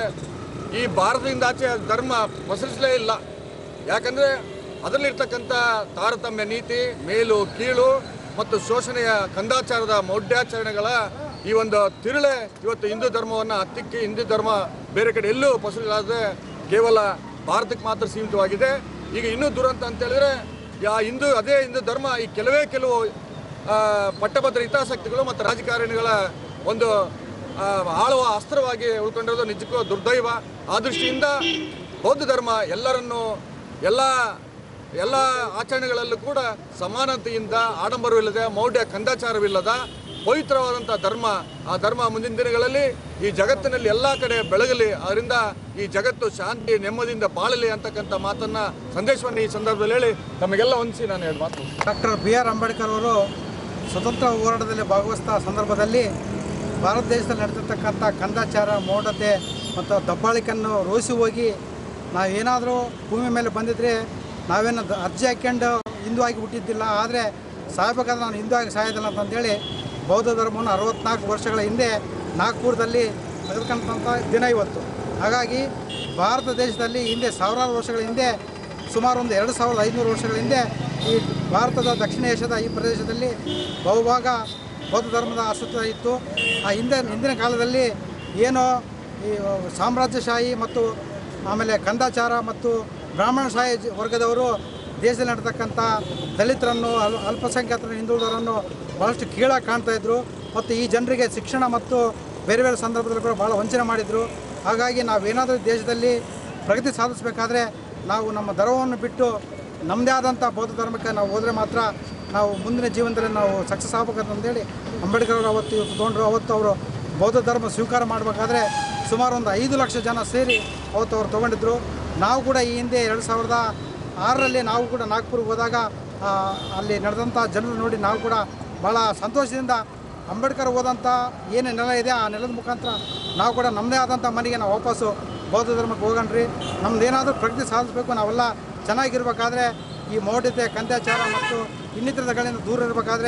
ಈ ಭಾರತದಿಂದ ಆಚೆ ಧರ್ಮ ಪಸರಿಸಲೇ ಇಲ್ಲ ಯಾಕಂದರೆ ಅದರಲ್ಲಿರ್ತಕ್ಕಂಥ ತಾರತಮ್ಯ ನೀತಿ ಮೇಲು ಕೀಳು ಮತ್ತು ಶೋಷಣೆಯ ಕಂದಾಚಾರದ ಮೌಢ್ಯಾಚರಣೆಗಳ ಈ ಒಂದು ತಿರುಳೆ ಇವತ್ತು ಹಿಂದೂ ಧರ್ಮವನ್ನು ಹತ್ತಿಕ್ಕಿ ಹಿಂದೂ ಧರ್ಮ ಬೇರೆ ಕಡೆ ಎಲ್ಲೂ ಪಸರಿಸಲಾದೆ ಕೇವಲ ಭಾರತಕ್ಕೆ ಮಾತ್ರ ಸೀಮಿತವಾಗಿದೆ ಈಗ ಇನ್ನೂ ದುರಂತ ಅಂತ ಹೇಳಿದ್ರೆ ಆ ಹಿಂದೂ ಅದೇ ಹಿಂದೂ ಧರ್ಮ ಈ ಕೆಲವೇ ಕೆಲವು ಆ, ಪಟ್ಟಭದ್ರ ಹಿತಾಸಕ್ತಿಗಳು ಮತ್ತು ರಾಜಕಾರಣಿಗಳ ಒಂದು ಆ, ಆಳುವ ಅಸ್ತ್ರವಾಗಿ ಉಳ್ಕೊಂಡಿರೋದು ನಿಜಕ್ಕೂ ದುರ್ದೈವ ಆ ದೃಷ್ಟಿಯಿಂದ ಬೌದ್ಧ ಧರ್ಮ ಎಲ್ಲರನ್ನೂ ಎಲ್ಲ ಎಲ್ಲ ಆಚರಣೆಗಳಲ್ಲೂ ಕೂಡ ಸಮಾನತೆಯಿಂದ ಆಡಂಬರವಿಲ್ಲದೆ ಮೌಢ್ಯ ಕಂದಾಚಾರವಿಲ್ಲದ ಪವಿತ್ರವಾದಂಥ ಧರ್ಮ ಆ ಧರ್ಮ ಮುಂದಿನ ದಿನಗಳಲ್ಲಿ ಈ ಜಗತ್ತಿನಲ್ಲಿ ಎಲ್ಲ ಕಡೆ ಬೆಳಗಲಿ ಅದರಿಂದ ಈ ಜಗತ್ತು ಶಾಂತಿ ನೆಮ್ಮದಿಯಿಂದ ಬಾಳಲಿ ಅಂತಕ್ಕಂಥ ಮಾತನ್ನ ಸಂದೇಶವನ್ನು ಈ ಸಂದರ್ಭದಲ್ಲಿ ಹೇಳಿ ತಮಗೆಲ್ಲ ಹೊಂದಿಸಿ ನಾನು ಎರಡು ಮಾತು ಡಾಕ್ಟರ್ ಬಿ ಆರ್ ಅಂಬೇಡ್ಕರ್ ಅವರು ಸ್ವತಂತ್ರ ಹೋರಾಟದಲ್ಲಿ ಭಾಗವಹಿಸಿದ ಸಂದರ್ಭದಲ್ಲಿ ಭಾರತ ದೇಶದಲ್ಲಿ ನಡೆದಿರ್ತಕ್ಕಂಥ ಕಂದಾಚಾರ ಮೌಢತೆ ಮತ್ತು ದಬ್ಬಾಳಿಕೆಯನ್ನು ರೋಸಿ ಹೋಗಿ ನಾವೇನಾದರೂ ಭೂಮಿ ಮೇಲೆ ಬಂದಿದ್ರೆ ನಾವೇನು ದ- ಅರ್ಜಿ ಹಾಕ್ಕೊಂಡು ಹಿಂದೂ ಆಗಿ ಹುಟ್ಟಿದ್ದಿಲ್ಲ ಆದರೆ ಸಾಯಬೇಕಾದ್ರೆ ನಾನು ಹಿಂದೂ ಆಗಿ ಸಾಯೋದಿಲ್ಲ ಅಂತಂದೇಳಿ ಬೌದ್ಧ ಧರ್ಮವನ್ನು ಅರವತ್ನಾಲ್ಕು ವರ್ಷಗಳ ಹಿಂದೆ ನಾಗ್ಪುರದಲ್ಲಿ ತೆಗೆದುಕೊಂಡಂಥ ದಿನ ಇವತ್ತು ಹಾಗಾಗಿ ಭಾರತ ದೇಶದಲ್ಲಿ ಹಿಂದೆ ಸಾವಿರಾರು ವರ್ಷಗಳ ಹಿಂದೆ ಸುಮಾರು ಒಂದು ಎರಡು ಸಾವಿರದ ಐನೂರು ವರ್ಷಗಳ ಹಿಂದೆ ಈ ಭಾರತದ ದಕ್ಷಿಣ ಏಷ್ಯಾದ ಈ ಪ್ರದೇಶದಲ್ಲಿ ಬಹುಭಾಗ ಬೌದ್ಧ ಧರ್ಮದ ಅಸ್ತಿತ್ವ ಇತ್ತು ಆ ಹಿಂದೆ ಹಿಂದಿನ ಕಾಲದಲ್ಲಿ ಏನೋ ಈ ಸಾಮ್ರಾಜ್ಯಶಾಹಿ ಮತ್ತು ಆಮೇಲೆ ಕಂದಾಚಾರ ಮತ್ತು ಬ್ರಾಹ್ಮಣಶಾಹಿ ಜ- ವರ್ಗದವರು ದೇಶದಲ್ಲಿ ನಡ್ತಕ್ಕಂಥ ದಲಿತರನ್ನು ಅಲ್ ಅಲ್ಪಸಂಖ್ಯಾತರನ್ನು ಹಿಂದುಳಿದವರನ್ನು ಭಾಳಷ್ಟು ಕೀಳಾಗಿ ಕಾಣ್ತಾ ಇದ್ರು ಮತ್ತು ಈ ಜನರಿಗೆ ಶಿಕ್ಷಣ ಮತ್ತು ಬೇರೆ ಬೇರೆ ಸಂದರ್ಭದಲ್ಲಿ ಕೂಡ ಭಾಳ ವಂಚನೆ ಮಾಡಿದರು ಹಾಗಾಗಿ ನಾವೇನಾದರೂ ದೇಶದಲ್ಲಿ ಪ್ರಗತಿ ಸಾಧಿಸಬೇಕಾದ್ರೆ ನಾವು ನಮ್ಮ ಧರ್ಮವನ್ನು ಬಿಟ್ಟು ನಮ್ಮದೇ ಆದಂಥ ಬೌದ್ಧ ಧರ್ಮಕ್ಕೆ ನಾವು ಹೋದರೆ ಮಾತ್ರ ನಾವು ಮುಂದಿನ ಜೀವನದಲ್ಲಿ ನಾವು ಸಕ್ಸಸ್ ಆಗ್ಬೇಕಂತಂದೇಳಿ ಅಂಬೇಡ್ಕರ್ ಅವರು ಅವತ್ತು ಇವತ್ತು ತೊಗೊಂಡ್ರು ಅವತ್ತು ಅವರು ಬೌದ್ಧ ಧರ್ಮ ಸ್ವೀಕಾರ ಮಾಡಬೇಕಾದ್ರೆ ಸುಮಾರು ಒಂದು ಐದು ಲಕ್ಷ ಜನ ಸೇರಿ ಅವತ್ತು ಅವ್ರು ತೊಗೊಂಡಿದ್ರು ನಾವು ಕೂಡ ಈ ಹಿಂದೆ ಎರಡು ಸಾವಿರದ ಆರರಲ್ಲಿ ನಾವು ಕೂಡ ನಾಗ್ಪುರ್ಗೆ ಹೋದಾಗ ಆ, ಅಲ್ಲಿ ನಡೆದಂಥ ಜನರು ನೋಡಿ ನಾವು ಕೂಡ ಭಾಳ ಸಂತೋಷದಿಂದ ಅಂಬೇಡ್ಕರ್ ಹೋದಂಥ ಏನು ನೆಲ ಇದೆ ಆ ನೆಲದ ಮುಖಾಂತರ ನಾವು ಕೂಡ ನಮ್ಮದೇ ಆದಂಥ ಮನೆಗೆ ನಾವು ವಾಪಸ್ಸು ಬೌದ್ಧ ಧರ್ಮಕ್ಕೆ ಹೋಗಣ್ರಿ ನಮ್ದು ಏನಾದರೂ ಪ್ರಗತಿ ಸಾಧಿಸಬೇಕು ನಾವೆಲ್ಲ ಚೆನ್ನಾಗಿರ್ಬೇಕಾದ್ರೆ ಈ ಮೌಢ್ಯತೆ ಕಂದಾಚಾರ ಮತ್ತು ಇನ್ನಿತರಗಳಿಂದ ದೂರ ಇರಬೇಕಾದ್ರೆ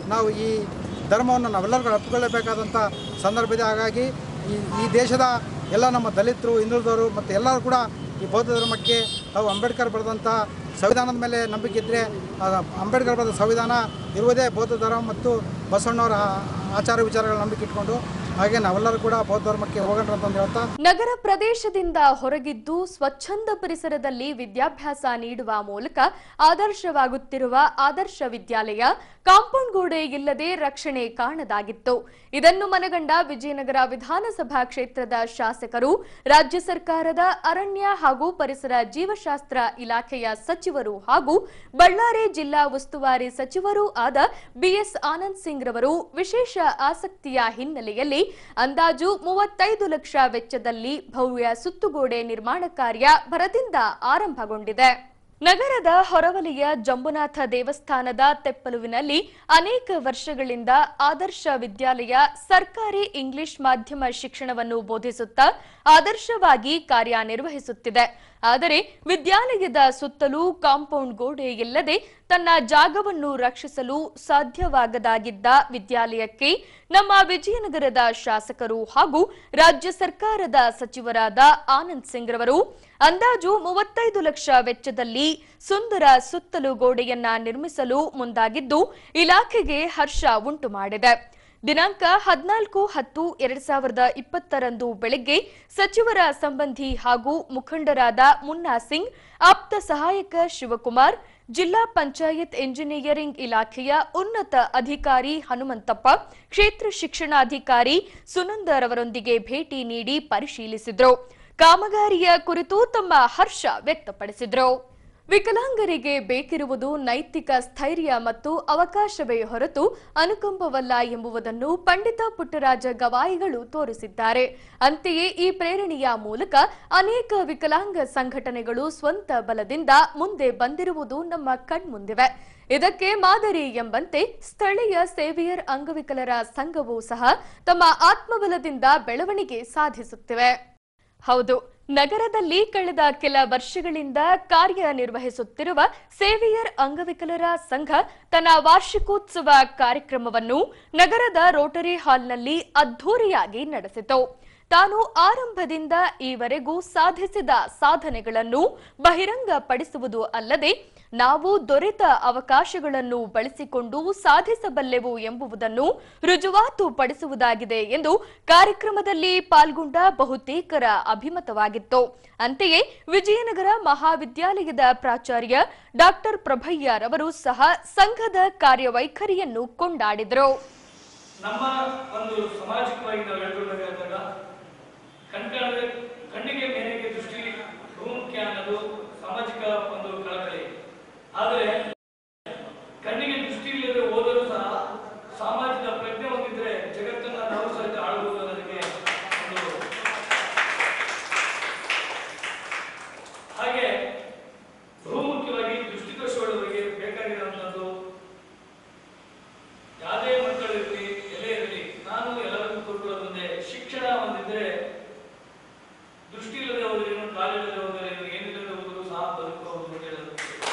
ನಾವು ಈ ಧರ್ಮವನ್ನು ನಾವೆಲ್ಲರಿಗೂ ಅಪ್ಪಿಕೊಳ್ಳಬೇಕಾದಂಥ ಸಂದರ್ಭ ಇದೆ ಹಾಗಾಗಿ ಈ ಈ ದೇಶದ ಎಲ್ಲ ನಮ್ಮ ದಲಿತರು ಹಿಂದುಳಿದವರು ಮತ್ತು ಎಲ್ಲರೂ ಕೂಡ ಈ ಬೌದ್ಧ ಧರ್ಮಕ್ಕೆ ನಾವು ಅಂಬೇಡ್ಕರ್ ಬರೆದಂಥ ಸಂವಿಧಾನದ ಮೇಲೆ ನಂಬಿಕೆ ಇದ್ದರೆ ಅಂಬೇಡ್ಕರ್ ಬರೆದ ಸಂವಿಧಾನ ಇರುವುದೇ ಬೌದ್ಧ ಧರ್ಮ ಮತ್ತು ಬಸವಣ್ಣವರ ಆಚಾರ ವಿಚಾರಗಳ ನಂಬಿಕೆ ಇಟ್ಕೊಂಡು ಹಾಗೆ ನಾವೆಲ್ಲರೂ ಕೂಡ ಬೌದ್ಧ ಧರ್ಮಕ್ಕೆ ಹೋಗೋಣ ಅಂತಂದು ಹೇಳ್ತಾ ನಗರ ಪ್ರದೇಶದಿಂದ ಹೊರಗಿದ್ದು ಸ್ವಚ್ಛಂದ ಪರಿಸರದಲ್ಲಿ ವಿದ್ಯಾಭ್ಯಾಸ ನೀಡುವ ಮೂಲಕ ಆದರ್ಶವಾಗುತ್ತಿರುವ ಆದರ್ಶ ವಿದ್ಯಾಲಯ ಕಾಂಪೌಂಡ್ ಗೋಡೆ ಇಲ್ಲದೆ ರಕ್ಷಣೆ ಕಾಣದಾಗಿತ್ತು ಇದನ್ನು ಮನಗಂಡ ವಿಜಯನಗರ ವಿಧಾನಸಭಾ ಕ್ಷೇತ್ರದ ಶಾಸಕರು ರಾಜ್ಯ ಸರ್ಕಾರದ ಅರಣ್ಯ ಹಾಗೂ ಪರಿಸರ ಜೀವಶಾಸ್ತ್ರ ಇಲಾಖೆಯ ಸಚಿವರು ಹಾಗೂ ಬಳ್ಳಾರಿ ಜಿಲ್ಲಾ ಉಸ್ತುವಾರಿ ಸಚಿವರೂ ಆದ ಬಿಎಸ್ ಆನಂದ್ ಸಿಂಗ್ ರವರು ವಿಶೇಷ ಆಸಕ್ತಿಯ ಹಿನ್ನೆಲೆಯಲ್ಲಿ ಅಂದಾಜು ಮೂವತ್ತೈದು ಲಕ್ಷ ವೆಚ್ಚದಲ್ಲಿ ಭವ್ಯ ಸುತ್ತುಗೋಡೆ ನಿರ್ಮಾಣ ಕಾರ್ಯ ಭರದಿಂದ ಆರಂಭಗೊಂಡಿದೆ ನಗರದ ಹೊರವಲಯ ಜಂಬುನಾಥ ದೇವಸ್ಥಾನದ ತೆಪ್ಪಲುವಿನಲ್ಲಿ ಅನೇಕ ವರ್ಷಗಳಿಂದ ಆದರ್ಶ ವಿದ್ಯಾಲಯ ಸರ್ಕಾರಿ ಇಂಗ್ಲಿಷ್ ಮಾಧ್ಯಮ ಶಿಕ್ಷಣವನ್ನು ಬೋಧಿಸುತ್ತಾ ಆದರ್ಶವಾಗಿ ಕಾರ್ಯನಿರ್ವಹಿಸುತ್ತಿದೆ ಆದರೆ ವಿದ್ಯಾಲಯದ ಸುತ್ತಲೂ ಕಾಂಪೌಂಡ್ ಗೋಡೆ ಇಲ್ಲದೆ ತನ್ನ ಜಾಗವನ್ನು ರಕ್ಷಿಸಲು ಸಾಧ್ಯವಾಗದಾಗಿದ್ದ ವಿದ್ಯಾಲಯಕ್ಕೆ ನಮ್ಮ ವಿಜಯನಗರದ ಶಾಸಕರು ಹಾಗೂ ರಾಜ್ಯ ಸರ್ಕಾರದ ಸಚಿವರಾದ ಆನಂದ್ ಸಿಂಗ್ ರವರು ಅಂದಾಜು ಮೂವತ್ತೈದು ಲಕ್ಷ ವೆಚ್ಚದಲ್ಲಿ ಸುಂದರ ಸುತ್ತಲೂ ಗೋಡೆಯನ್ನ ನಿರ್ಮಿಸಲು ಮುಂದಾಗಿದ್ದು ಇಲಾಖೆಗೆ ಹರ್ಷ ಉಂಟು ಮಾಡಿದೆ ದಿನಾಂಕ ಹದಿನಾಲ್ಕು ಹತ್ತು ಎರಡ್ ಸಾವಿರದ ಇಪ್ಪತ್ತರಂದು ಬೆಳಗ್ಗೆ ಸಚಿವರ ಸಂಬಂಧಿ ಹಾಗೂ ಮುಖಂಡರಾದ ಮುನ್ನಾ ಸಿಂಗ್ ಆಪ್ತ ಸಹಾಯಕ ಶಿವಕುಮಾರ್ ಜಿಲ್ಲಾ ಪಂಚಾಯತ್ ಎಂಜಿನಿಯರಿಂಗ್ ಇಲಾಖೆಯ ಉನ್ನತ ಅಧಿಕಾರಿ ಹನುಮಂತಪ್ಪ ಕ್ಷೇತ್ರ ಶಿಕ್ಷಣಾಧಿಕಾರಿ ಸುನಂದರವರೊಂದಿಗೆ ಭೇಟಿ ನೀಡಿ ಪರಿಶೀಲಿಸಿದ್ರು ಕಾಮಗಾರಿಯ ಕುರಿತು ತಮ್ಮ ಹರ್ಷ ವ್ಯಕ್ತಪಡಿಸಿದ್ರು ವಿಕಲಾಂಗರಿಗೆ ಬೇಕಿರುವುದು ನೈತಿಕ ಸ್ಥೈರ್ಯ ಮತ್ತು ಅವಕಾಶವೇ ಹೊರತು ಅನುಕಂಪವಲ್ಲ ಎಂಬುದನ್ನು ಪಂಡಿತ ಪುಟ್ಟರಾಜ ಗವಾಯಿಗಳು ತೋರಿಸಿದ್ದಾರೆ ಅಂತೆಯೇ ಈ ಪ್ರೇರಣೆಯ ಮೂಲಕ ಅನೇಕ ವಿಕಲಾಂಗ ಸಂಘಟನೆಗಳು ಸ್ವಂತ ಬಲದಿಂದ ಮುಂದೆ ಬಂದಿರುವುದು ನಮ್ಮ ಕಣ್ಮುಂದಿವೆ ಇದಕ್ಕೆ ಮಾದರಿ ಎಂಬಂತೆ ಸ್ಥಳೀಯ ಸೇವಿಯರ್ ಅಂಗವಿಕಲರ ಸಂಘವೂ ಸಹ ತಮ್ಮ ಆತ್ಮಬಲದಿಂದ ಬೆಳವಣಿಗೆ ಸಾಧಿಸುತ್ತಿವೆ ಹೌದು ನಗರದಲ್ಲಿ ಕಳೆದ ಕೆಲ ವರ್ಷಗಳಿಂದ ಕಾರ್ಯನಿರ್ವಹಿಸುತ್ತಿರುವ ಸೇವಿಯರ್ ಅಂಗವಿಕಲರ ಸಂಘ ತನ್ನ ವಾರ್ಷಿಕೋತ್ಸವ ಕಾರ್ಯಕ್ರಮವನ್ನು ನಗರದ ರೋಟರಿ ಹಾಲ್ನಲ್ಲಿ ಅದ್ಧೂರಿಯಾಗಿ ನಡೆಸಿತು ತಾನು ಆರಂಭದಿಂದ ಈವರೆಗೂ ಸಾಧಿಸಿದ ಸಾಧನೆಗಳನ್ನು ಬಹಿರಂಗಪಡಿಸುವುದು ಅಲ್ಲದೆ ನಾವು ದೊರೆತ ಅವಕಾಶಗಳನ್ನು ಬಳಸಿಕೊಂಡು ಸಾಧಿಸಬಲ್ಲೆವು ಎಂಬುದನ್ನು ರುಜುವಾತು ಪಡಿಸುವುದಾಗಿದೆ ಎಂದು ಕಾರ್ಯಕ್ರಮದಲ್ಲಿ ಪಾಲ್ಗೊಂಡ ಬಹುತೇಕರ ಅಭಿಮತವಾಗಿತ್ತು ಅಂತೆಯೇ ವಿಜಯನಗರ ಮಹಾವಿದ್ಯಾಲಯದ ಪ್ರಾಚಾರ್ಯ ಡಾಕ್ಟರ್ ಪ್ರಭಯ್ಯರವರು ಸಹ ಸಂಘದ ಕಾರ್ಯವೈಖರಿಯನ್ನು ಕೊಂಡಾಡಿದರು ನಮ್ಮ ಒಂದು ಸಾಮಾಜಿಕವಾಗಿ ನಾವು ಹೇಳ್ಕೊಳ್ಬೇಕಾದಾಗ ಕಣ್ಕಾಣದ ಕಣ್ಣಿಗೆ ಮೇನೆಗೆ ದೃಷ್ಟಿ ಬಹುಮುಖ್ಯ ಅನ್ನೋದು ಸಾಮಾಜಿಕ ಒಂದು ಕಳಕಳಿ ಆದರೆ ಕಣ್ಣಿಗೆ ದೃಷ್ಟಿ ಇಲ್ಲದೆ ಹೋದರೂ ಸಹ ಸಾಮಾಜಿಕ ಪ್ರಜ್ಞೆ ಹೊಂದಿದ್ರೆ ಜಗತ್ತನ್ನ ನಾವು ಸಹಿತ ಆಳ್ಬೋದು ಅನ್ನೋದಕ್ಕೆ ಒಂದು ಹಾಗೆ ಬಹುಮುಖ್ಯವಾಗಿ ದೃಷ್ಟಿದೋಷವುಳ್ಳವರಿಗೆ ಬೇಕಾಗಿರುವಂತದ್ದು ಯಾವುದೇ ಮಕ್ಕಳು ಇರಲಿ ಎಲ್ಲೇ ಇರಲಿ ನಾನು ಎಲ್ಲರಿಗೂ ಕೊಡುವುದೊಂದೇ ಶಿಕ್ಷಣ ಒಂದಿದ್ರೆ ದೃಷ್ಟಿ ಇಲ್ಲದೆ ಹೋದ್ರೇನು ಕಾಲಿಲ್ಲದೆ ಹೋದ್ರೇನು ಏನಿಲ್ಲದೆ ಹೋದರೂ ಸಹ ಬದುಕಬಹುದು ಅಂತ ಹೇಳೋದು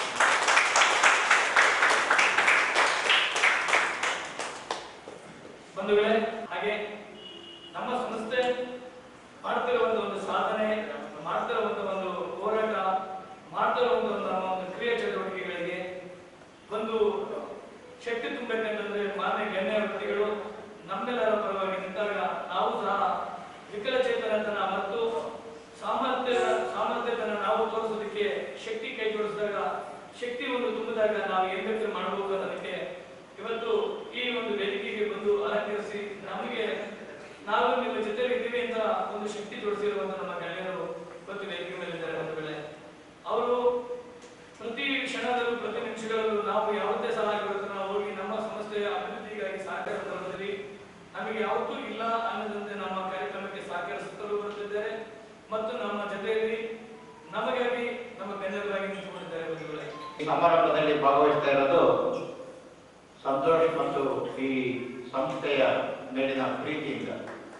ಬಂಧುಗಳೇ ಹಾಗೆ ನಮ್ಮ ಸಂಸ್ಥೆ ಮಾಡ್ತಿರುವಂತ ಒಂದು ಸಾಧನೆ ಮಾಡ್ತಿರುವಂತ ಒಂದು ಹೋರಾಟ ಮಾಡ್ತಿರುವಂತ ಒಂದು ನಮ್ಮ ಒಂದು ಕ್ರಿಯಾ ಚಟುವಟಿಕೆಗಳಿಗೆ ಒಂದು ಶಕ್ತಿ ತುಂಬಬೇಕಂತಂದ್ರೆ ಮಾನ್ಯ ಗಣ್ಯಾಧಿಕಾರಿಗಳು ನಮ್ಮೆಲ್ಲರ ಪರವಾಗಿ ನಿಂತಾಗ ನಾವು ಸಹ ವಿಕಲಚೇತನತನ ಮತ್ತು ಸಾಮರ್ಥ್ಯ ಸಾಮರ್ಥ್ಯತನ ನಾವು ತೋರಿಸೋದಕ್ಕೆ ಶಕ್ತಿ ಕೈ ಜೋಡಿಸಿದಾಗ ಶಕ್ತಿ ಒಂದು ತುಂಬಿದಾಗ ನಾವು ಏನ್ ಬೇಕಾದ್ರೂ ಮಾಡಬಹುದು ಅನ್ನೋದಕ್ಕೆ ಇವತ್ತು ಈ ಒಂದು ವೇದಿಕೆಗೆ ಬಂದು ಅಲಂಕರಿಸಿ ನಮಗೆ ನಾವು ನಿಮ್ಮ ಜೊತೆ ಇದ್ದೀವಿ ಅಂತ ಒಂದು ಶಕ್ತಿ ಜೋಡಿಸಿರುವಂತ ನಮ್ಮ ಗಣ್ಯರು ಇವತ್ತು ವೇದಿಕೆ ಮೇಲಿದ್ದಾರೆ ಒಂದು ವೇಳೆ ಅವರು ಪ್ರತಿ ಕ್ಷಣದಲ್ಲೂ ಪ್ರತಿ ನಿಮಿಷಗಳಲ್ಲೂ ನಾವು ಯಾವುದೇ ಸಹಾಯ ಬರುತ್ತೆ ನಾವು ಹೋಗಿ ನಮ್ಮ ಸಂಸ್ಥೆಯ ಅಭಿವೃದ್ಧಿಗಾಗಿ ಸಹಕಾರ ತರುವುದರಲ್ಲಿ ನಮಗೆ ಯಾವತ್ತೂ ಇಲ್ಲ ಅನ್ನದಂತೆ ನಮ್ಮ ಕಾರ್ಯಕ್ರಮಕ್ಕೆ ಸಹಕರಿಸುತ್ತಲೂ ಬರುತ್ತಿದ್ದಾರೆ ಮತ್ತು ನಮ್ಮ ಜೊತೆಯಲ್ಲಿ ನಮಗಾಗಿ ನಮ್ಮ ಬೆನ್ನೆಲುಬಾಗಿ ನಿಂತುಕೊಂಡಿದ್ದಾರೆ ಬಂಧುಗಳೇ ಈ ಸಮಾರಂಭದಲ್ಲಿ ಭಾಗವಹಿಸ್ತಾ ಇರೋದು ಸಂತೋಷ್ ಮತ್ತು ಈ ಸಂಸ್ಥೆಯ ಮೇಲಿನ ಪ್ರೀತಿಯಿಂದ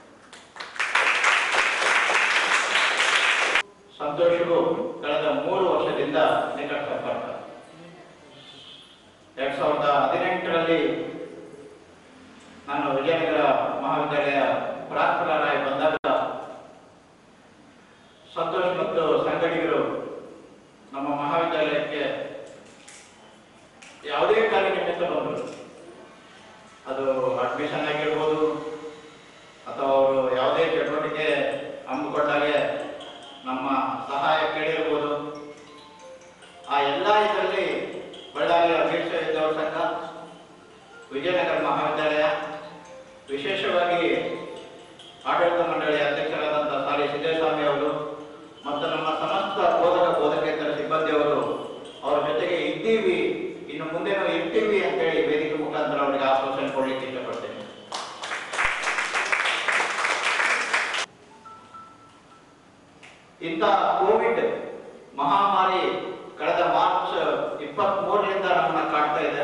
ಸಂತೋಷಿಗೂ ಕಳೆದ ಮೂರು ವರ್ಷದಿಂದ ನಿಕಟ ಸಂಪರ್ಕ ಎರಡ್ ಸಾವಿರದ ಹದಿನೆಂಟರಲ್ಲಿ ನಾನು ವಿಜಯನಗರ ಮಹಾವಿದ್ಯಾಲಯ ಪ್ರಾಂಶುಪಾಲರಾಗಿ ಬಂದಾಗ ಸಂತೋಷ್ ಮತ್ತು ಸಂಗಡಿಗರು ನಮ್ಮ ಮಹಾವಿದ್ಯಾಲಯಕ್ಕೆ ಯಾವುದೇ ಕಾರ್ಯ ನಿಮಿತ್ತ ಬಂದರು ಅದು ಅಡ್ಮಿಷನ್ ಆಗಿರ್ಬೋದು ಅಥವಾ ಅವರು ಯಾವುದೇ ಚಟುವಟಿಕೆ ಹಮ್ಮಿಕೊಂಡಾಗೆ ನಮ್ಮ ಸಹಾಯ ಕೇಳಿರ್ಬೋದು ಆ ಎಲ್ಲ ಇದರಲ್ಲಿ ಬಳ್ಳಾರಿಯ ವೀರಶ ವಿದ್ಯಾರ್ಥಿ ಸಂಘ ವಿಜಯನಗರ ಮಹಾವಿದ್ಯಾಲಯ ವಿಶೇಷವಾಗಿ ಆಡಳಿತ ಮಂಡಳಿಯ ಅಧ್ಯಕ್ಷರಾದಂಥ ಸಾಲಿ ಸಿದ್ದೇಸ್ವಾಮಿ ಅವರು ಮತ್ತು ನಮ್ಮ ಸಮಸ್ತ ಬೋಧಕ ಬೋಧಕೇತರ ಸಿಬ್ಬಂದಿಯವರು ಅವರ ಜೊತೆಗೆ ಇದ್ದೀವಿ ಇನ್ನು ಮುಂದೆನೂ ಇರ್ತೀವಿ ಅಂತೇಳಿ ವೇದಿಕೆ ಮುಖಾಂತರ ಅವರಿಗೆ ಆಶ್ವಾಸನೆ ಕೊಡಲಿಕ್ಕೆ ಇಷ್ಟಪಡ್ತೇನೆ ಇಂಥ ಕೋವಿಡ್ ಮಹಾಮಾರಿ ಕಳೆದ ಮಾರ್ಚ್ ಇಪ್ಪತ್ತ್ ಮೂರರಿಂದ ನಮ್ಮನ್ನ ಕಾಡ್ತಾ ಇದೆ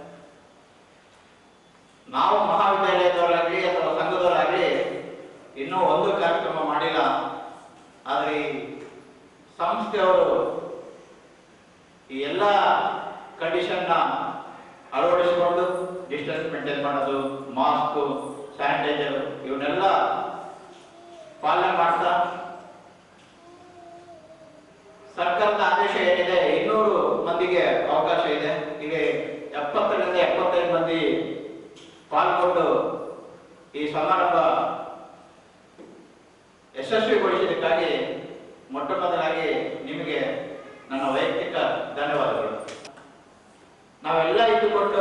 ನಾವು ಮಹಾವಿದ್ಯಾಲಯದವರಾಗ್ಲಿ ಅಥವಾ ಸಂಘದವರಾಗ್ಲಿ ಇನ್ನೂ ಒಂದು ಕಾರ್ಯಕ್ರಮ ಮಾಡಿಲ್ಲ ಆದ್ರೆ ಈ ಸಂಸ್ಥೆಯವರು ಈ ಎಲ್ಲ ಕಂಡೀಷನ್ನ ಅಳವಡಿಸಿಕೊಂಡು ಡಿಸ್ಟೆನ್ಸ್ ಮೇಂಟೈನ್ ಮಾಡೋದು ಮಾಸ್ಕ್ ಸ್ಯಾನಿಟೈಸರ್ ಇವನ್ನೆಲ್ಲ ಪಾಲನೆ ಮಾಡ್ತಾ ಸರ್ಕಾರದ ಆದೇಶ ಏನಿದೆ ಇನ್ನೂರು ಮಂದಿಗೆ ಅವಕಾಶ ಇದೆ ಈಗ ಎಪ್ಪತ್ತರಿಂದ ಎಪ್ಪತ್ತೈದು ಮಂದಿ ಪಾಲ್ಗೊಂಡು ಈ ಸಮಾರಂಭ ಯಶಸ್ವಿಗೊಳಿಸಿದ್ದಕ್ಕಾಗಿ ಮೊಟ್ಟ ಮೊದಲಾಗಿ ನಿಮಗೆ ನನ್ನ ವೈಯಕ್ತಿಕ ಧನ್ಯವಾದಗಳು ನಾವೆಲ್ಲ ಇದ್ದುಕೊಂಡು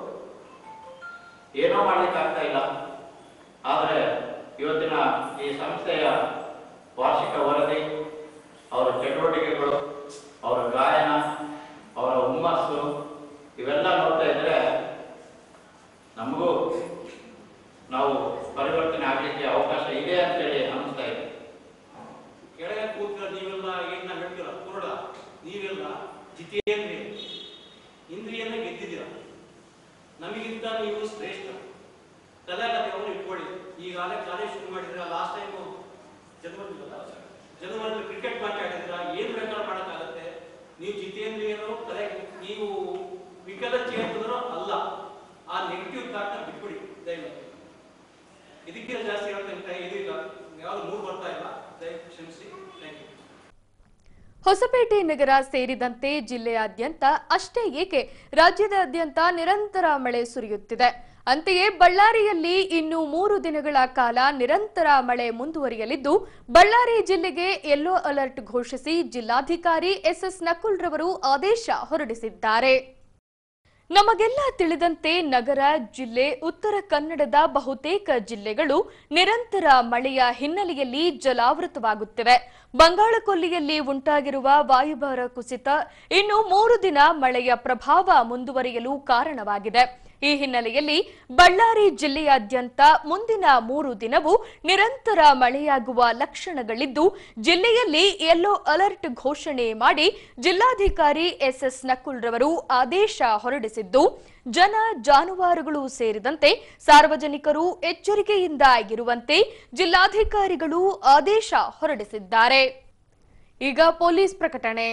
ಏನೋ ಮಾಡ್ಲಿಕ್ಕೆ ಆಗ್ತಾ ಇಲ್ಲ ಆದರೆ ಇವತ್ತಿನ ಈ ಸಂಸ್ಥೆಯ ವಾರ್ಷಿಕ ವರದಿ ಅವರ ಚಟುವಟಿಕೆಗಳು ಅವರ ಗಾಯನ ಅವರ ಹುಮ್ಮಸ್ಸು ಇವೆಲ್ಲ ನೋಡ್ತಾ ಇದ್ರೆ ನಮಗೂ ನಾವು ಪರಿವರ್ತನೆ ಆಗ್ಲಿಕ್ಕೆ ಅವಕಾಶ ಇದೆ ಅಂತೇಳಿ ಅನಿಸ್ತಾ ಇದೆ ಕೆಳಗೆ ಕೂತ್ಕೊಂಡು ನೀವೆಲ್ಲ ಏನ್ ನಾವು ಹೇಳ್ತೀರ ಕುರುಡ ನೀವೆಲ್ಲ ಜಿತೇಂದ್ರಿಯ ಇಂದ್ರಿಯನ್ನ ಗೆದ್ದಿದ್ದೀರ ನಮಗಿಂತ ನೀವು ಶ್ರೇಷ್ಠ ತಲೆಗತೆಯನ್ನು ಇಟ್ಕೊಳ್ಳಿ ಈಗಾಗಲೇ ಕಾಲೇಜ್ ಶುರು ಮಾಡಿದ್ರ ಲಾಸ್ಟ್ ಟೈಮ್ ಜನವರಿ ಜನವರಿ ಕ್ರಿಕೆಟ್ ಮ್ಯಾಚ್ ಆಡಿದ್ರ ಏನ್ ಬೇಕಾದ್ರೂ ಮಾಡಕ್ಕಾಗತ್ತೆ ನೀವು ಜಿತೇಂದ್ರಿಯರು ತಲೆ ನೀವು ವಿಕಲಚೇತನರು ಅಲ್ಲ ಆ ನೆಗೆಟಿವ್ ಥಾಟ್ನ ಬಿಟ್ಬಿಡಿ ದಯವಿಟ್ಟು ಇದಕ್ಕಿಂತ ಜಾಸ್ತಿ ಹೇಳ್ತಂತೆ ಇದು ಇಲ್ಲ ಯಾವ್ದು ಮೂರು ಬರ್ತಾ ಇಲ್ಲ ದಯವಿಟ್ಟು ಕ್ಷಮಿಸಿ ಥ್ಯಾಂಕ್ ಯು ಹೊಸಪೇಟೆ ನಗರ ಸೇರಿದಂತೆ ಜಿಲ್ಲೆಯಾದ್ಯಂತ ಅಷ್ಟೇ ಏಕೆ ರಾಜ್ಯದಾದ್ಯಂತ ನಿರಂತರ ಮಳೆ ಸುರಿಯುತ್ತಿದೆ ಅಂತೆಯೇ ಬಳ್ಳಾರಿಯಲ್ಲಿ ಇನ್ನು ಮೂರು ದಿನಗಳ ಕಾಲ ನಿರಂತರ ಮಳೆ ಮುಂದುವರಿಯಲಿದ್ದು ಬಳ್ಳಾರಿ ಜಿಲ್ಲೆಗೆ ಯೆಲ್ಲೋ ಅಲರ್ಟ್ ಘೋಷಿಸಿ ಜಿಲ್ಲಾಧಿಕಾರಿ ಎಸ್ಎಸ್ ನಕುಲ್ ರವರು ಆದೇಶ ಹೊರಡಿಸಿದ್ದಾರೆ ನಮಗೆಲ್ಲ ತಿಳಿದಂತೆ ನಗರ ಜಿಲ್ಲೆ ಉತ್ತರ ಕನ್ನಡದ ಬಹುತೇಕ ಜಿಲ್ಲೆಗಳು ನಿರಂತರ ಮಳೆಯ ಹಿನ್ನೆಲೆಯಲ್ಲಿ ಜಲಾವೃತವಾಗುತ್ತಿವೆ ಬಂಗಾಳಕೊಲ್ಲಿಯಲ್ಲಿ ಉಂಟಾಗಿರುವ ವಾಯುಭಾರ ಕುಸಿತ ಇನ್ನು ಮೂರು ದಿನ ಮಳೆಯ ಪ್ರಭಾವ ಮುಂದುವರಿಯಲು ಕಾರಣವಾಗಿದೆ ಈ ಹಿನ್ನೆಲೆಯಲ್ಲಿ ಬಳ್ಳಾರಿ ಜಿಲ್ಲೆಯಾದ್ಯಂತ ಮುಂದಿನ ಮೂರು ದಿನವೂ ನಿರಂತರ ಮಳೆಯಾಗುವ ಲಕ್ಷಣಗಳಿದ್ದು ಜಿಲ್ಲೆಯಲ್ಲಿ ಯೆಲ್ಲೋ ಅಲರ್ಟ್ ಘೋಷಣೆ ಮಾಡಿ ಜಿಲ್ಲಾಧಿಕಾರಿ ಎಸ್ಎಸ್ ನಕುಲ್ ರವರು ಆದೇಶ ಹೊರಡಿಸಿದ್ದು ಜನ ಜಾನುವಾರುಗಳು ಸೇರಿದಂತೆ ಸಾರ್ವಜನಿಕರು ಎಚ್ಚರಿಕೆಯಿಂದ ಇರುವಂತೆ ಜಿಲ್ಲಾಧಿಕಾರಿಗಳು ಆದೇಶ ಹೊರಡಿಸಿದ್ದಾರೆ ಈಗ ಪೊಲೀಸ್ ಪ್ರಕಟಣೆ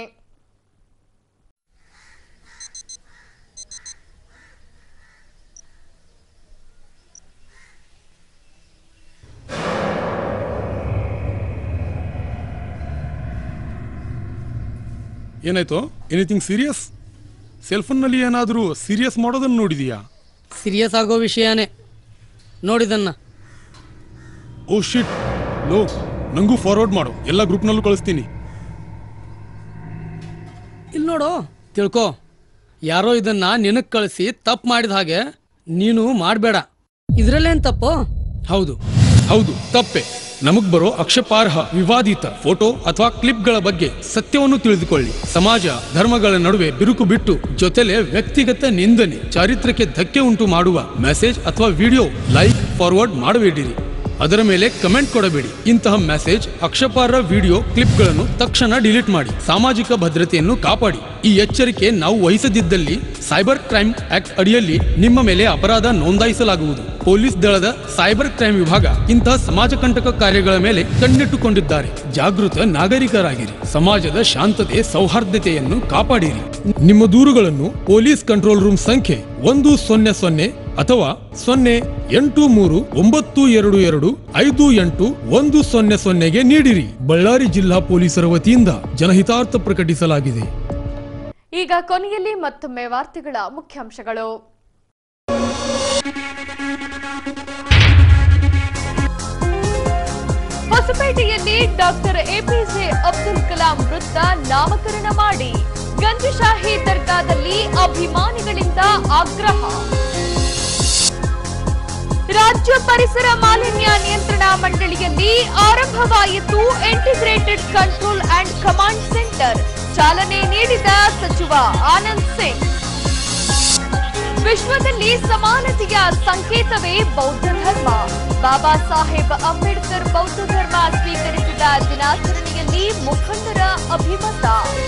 ಏನಾಯ್ತು ಎನಿಥಿಂಗ್ ಸೀರಿಯಸ್ ಸೆಲ್ಫೋನ್ನಲ್ಲಿ ಏನಾದರೂ ಸೀರಿಯಸ್ ಮಾಡೋದನ್ನು ನೋಡಿದೀಯಾ ಸೀರಿಯಸ್ ಆಗೋ ವಿಷಯನೇ ನೋಡಿದನ್ನ ಓ ಶಿಟ್ ಲೋ ನಂಗೂ ಫಾರ್ವರ್ಡ್ ಮಾಡು ಎಲ್ಲ ಗ್ರೂಪ್ನಲ್ಲೂ ಕಳಿಸ್ತೀನಿ ಇಲ್ಲಿ ನೋಡು ತಿಳ್ಕೊ ಯಾರೋ ಇದನ್ನ ನಿನಗ್ ಕಳಿಸಿ ತಪ್ಪು ಮಾಡಿದ ಹಾಗೆ ನೀನು ಮಾಡಬೇಡ ಇದ್ರಲ್ಲೇನ್ ತಪ್ಪು ಹೌದು ಹೌದು ತಪ್ಪೆ ನಮಗ್ ಬರೋ ಆಕ್ಷೇಪಾರ್ಹ ವಿವಾದಿತ ಫೋಟೋ ಅಥವಾ ಕ್ಲಿಪ್ಗಳ ಬಗ್ಗೆ ಸತ್ಯವನ್ನು ತಿಳಿದುಕೊಳ್ಳಿ ಸಮಾಜ ಧರ್ಮಗಳ ನಡುವೆ ಬಿರುಕು ಬಿಟ್ಟು ಜೊತೆಲೆ ವ್ಯಕ್ತಿಗತ ನಿಂದನೆ ಚಾರಿತ್ರಕ್ಕೆ ಧಕ್ಕೆ ಉಂಟು ಮಾಡುವ ಮೆಸೇಜ್ ಅಥವಾ ವಿಡಿಯೋ ಲೈಕ್ ಫಾರ್ವರ್ಡ್ ಮಾಡಬೇಡಿರಿ ಅದರ ಮೇಲೆ ಕಮೆಂಟ್ ಕೊಡಬೇಡಿ ಇಂತಹ ಮೆಸೇಜ್ ಆಕ್ಷೇಪಾರ್ಹ ವಿಡಿಯೋ ಕ್ಲಿಪ್ಗಳನ್ನು ತಕ್ಷಣ ಡಿಲೀಟ್ ಮಾಡಿ ಸಾಮಾಜಿಕ ಭದ್ರತೆಯನ್ನು ಕಾಪಾಡಿ ಈ ಎಚ್ಚರಿಕೆ ನಾವು ವಹಿಸದಿದ್ದಲ್ಲಿ ಸೈಬರ್ ಕ್ರೈಮ್ ಆಕ್ಟ್ ಅಡಿಯಲ್ಲಿ ನಿಮ್ಮ ಮೇಲೆ ಅಪರಾಧ ನೋಂದಾಯಿಸಲಾಗುವುದು ಪೊಲೀಸ್ ದಳದ ಸೈಬರ್ ಕ್ರೈಮ್ ವಿಭಾಗ ಇಂತಹ ಸಮಾಜ ಕಂಟಕ ಕಾರ್ಯಗಳ ಮೇಲೆ ಕಣ್ಣಿಟ್ಟುಕೊಂಡಿದ್ದಾರೆ ಜಾಗೃತ ನಾಗರಿಕರಾಗಿರಿ ಸಮಾಜದ ಶಾಂತತೆ ಸೌಹಾರ್ದತೆಯನ್ನು ಕಾಪಾಡಿರಿ ನಿಮ್ಮ ದೂರುಗಳನ್ನು ಪೊಲೀಸ್ ಕಂಟ್ರೋಲ್ ರೂಮ್ ಸಂಖ್ಯೆ ಒಂದು ಸೊನ್ನೆ ಸೊನ್ನೆ ಅಥವಾ ಸೊನ್ನೆ ಎಂಟು ಮೂರು ಒಂಬತ್ತು ಎರಡು ಎರಡು ಐದು ಎಂಟು ಒಂದು ಸೊನ್ನೆ ಸೊನ್ನೆಗೆ ನೀಡಿರಿ ಬಳ್ಳಾರಿ ಜಿಲ್ಲಾ ಪೊಲೀಸರ ವತಿಯಿಂದ ಜನಹಿತಾರ್ಥ ಪ್ರಕಟಿಸಲಾಗಿದೆ ಈಗ ಕೊನೆಯಲ್ಲಿ ಮತ್ತೊಮ್ಮೆ ವಾರ್ತೆಗಳ ಮುಖ್ಯಾಂಶಗಳು ಹೊಸಪೇಟೆಯಲ್ಲಿ ಡಾಕ್ಟರ್ ಎಪಿಜೆ ಅಬ್ದುಲ್ ಕಲಾಂ ವೃತ್ತ ನಾಮಕರಣ ಮಾಡಿ ಗಂಜಶಾಹಿ ದರ್ಗಾದಲ್ಲಿ ಅಭಿಮಾನಿಗಳಿಂದ ಆಗ್ರಹ ರಾಜ್ಯ ಪರಿಸರ ಮಾಲಿನ್ಯ ನಿಯಂತ್ರಣ ಮಂಡಳಿಯಲ್ಲಿ ಆರಂಭವಾಯಿತು integrated control and command centre ಚಾಲನೆ ನೀಡಿದ ಸಚಿವ ಆನಂದ್ ಸಿಂಗ್ ವಿಶ್ವದಲ್ಲಿ ಸಮಾನತೆಯ ಸಂಕೇತವೇ ಬೌದ್ಧ ಧರ್ಮ ಬಾಬಾ ಸಾಹೇಬ್ ಅಂಬೇಡ್ಕರ್ ಬೌದ್ಧ ಧರ್ಮ ಸ್ವೀಕರಿಸಿದ ದಿನಾಚರಣೆಯಲ್ಲಿ ಮುಖಂಡರ ಅಭಿಮತ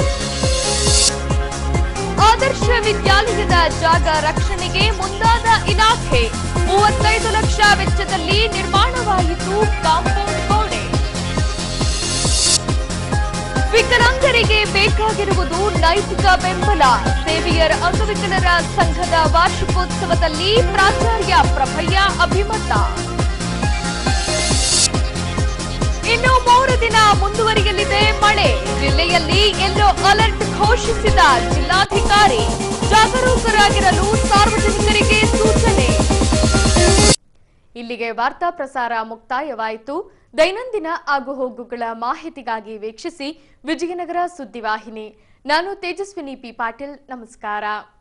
ಆದರ್ಶ ವಿದ್ಯಾಲಯದ ಜಾಗ ರಕ್ಷಣೆಗೆ ಮುಂದಾದ ಇಲಾಖೆ ಮೂವತ್ತೈದು ಲಕ್ಷ ವೆಚ್ಚದಲ್ಲಿ ನಿರ್ಮಾಣವಾಯಿತು ಕಾಂಪೌಂಡ್ ಗೋಡೆ ವಿಕಲಾಂಗರಿಗೆ ಬೇಕಾಗಿರುವುದು ನೈತಿಕ ಬೆಂಬಲ ಸೇವಿಯರ್ ಅಂಗವಿಕಲರ ಸಂಘದ ವಾರ್ಷಿಕೋತ್ಸವದಲ್ಲಿ ಪ್ರಾಚಾರ್ಯ ಪ್ರಭಯ್ಯ ಅಭಿಮತ ಇನ್ನು ಮೂರು ದಿನ ಮುಂದುವರಿಯಲಿದೆ ಮಳೆ ಜಿಲ್ಲೆಯಲ್ಲಿ ಯೆಲ್ಲೋ ಅಲರ್ಟ್ ಘೋಷಿಸಿದ ಜಿಲ್ಲಾಧಿಕಾರಿ ಜಾಗರೂಕರಾಗಿರಲು ಸಾರ್ವಜನಿಕರಿಗೆ ಸೂಚನೆ ಇಲ್ಲಿಗೆ ವಾರ್ತಾ ಪ್ರಸಾರ ಮುಕ್ತಾಯವಾಯಿತು ದೈನಂದಿನ ಆಗುಹೋಗುಗಳ ಮಾಹಿತಿಗಾಗಿ ವೀಕ್ಷಿಸಿ ವಿಜಯನಗರ ಸುದ್ದಿವಾಹಿನಿ ನಾನು ತೇಜಸ್ವಿನಿ ಪಿ ಪಾಟೀಲ್ ನಮಸ್ಕಾರ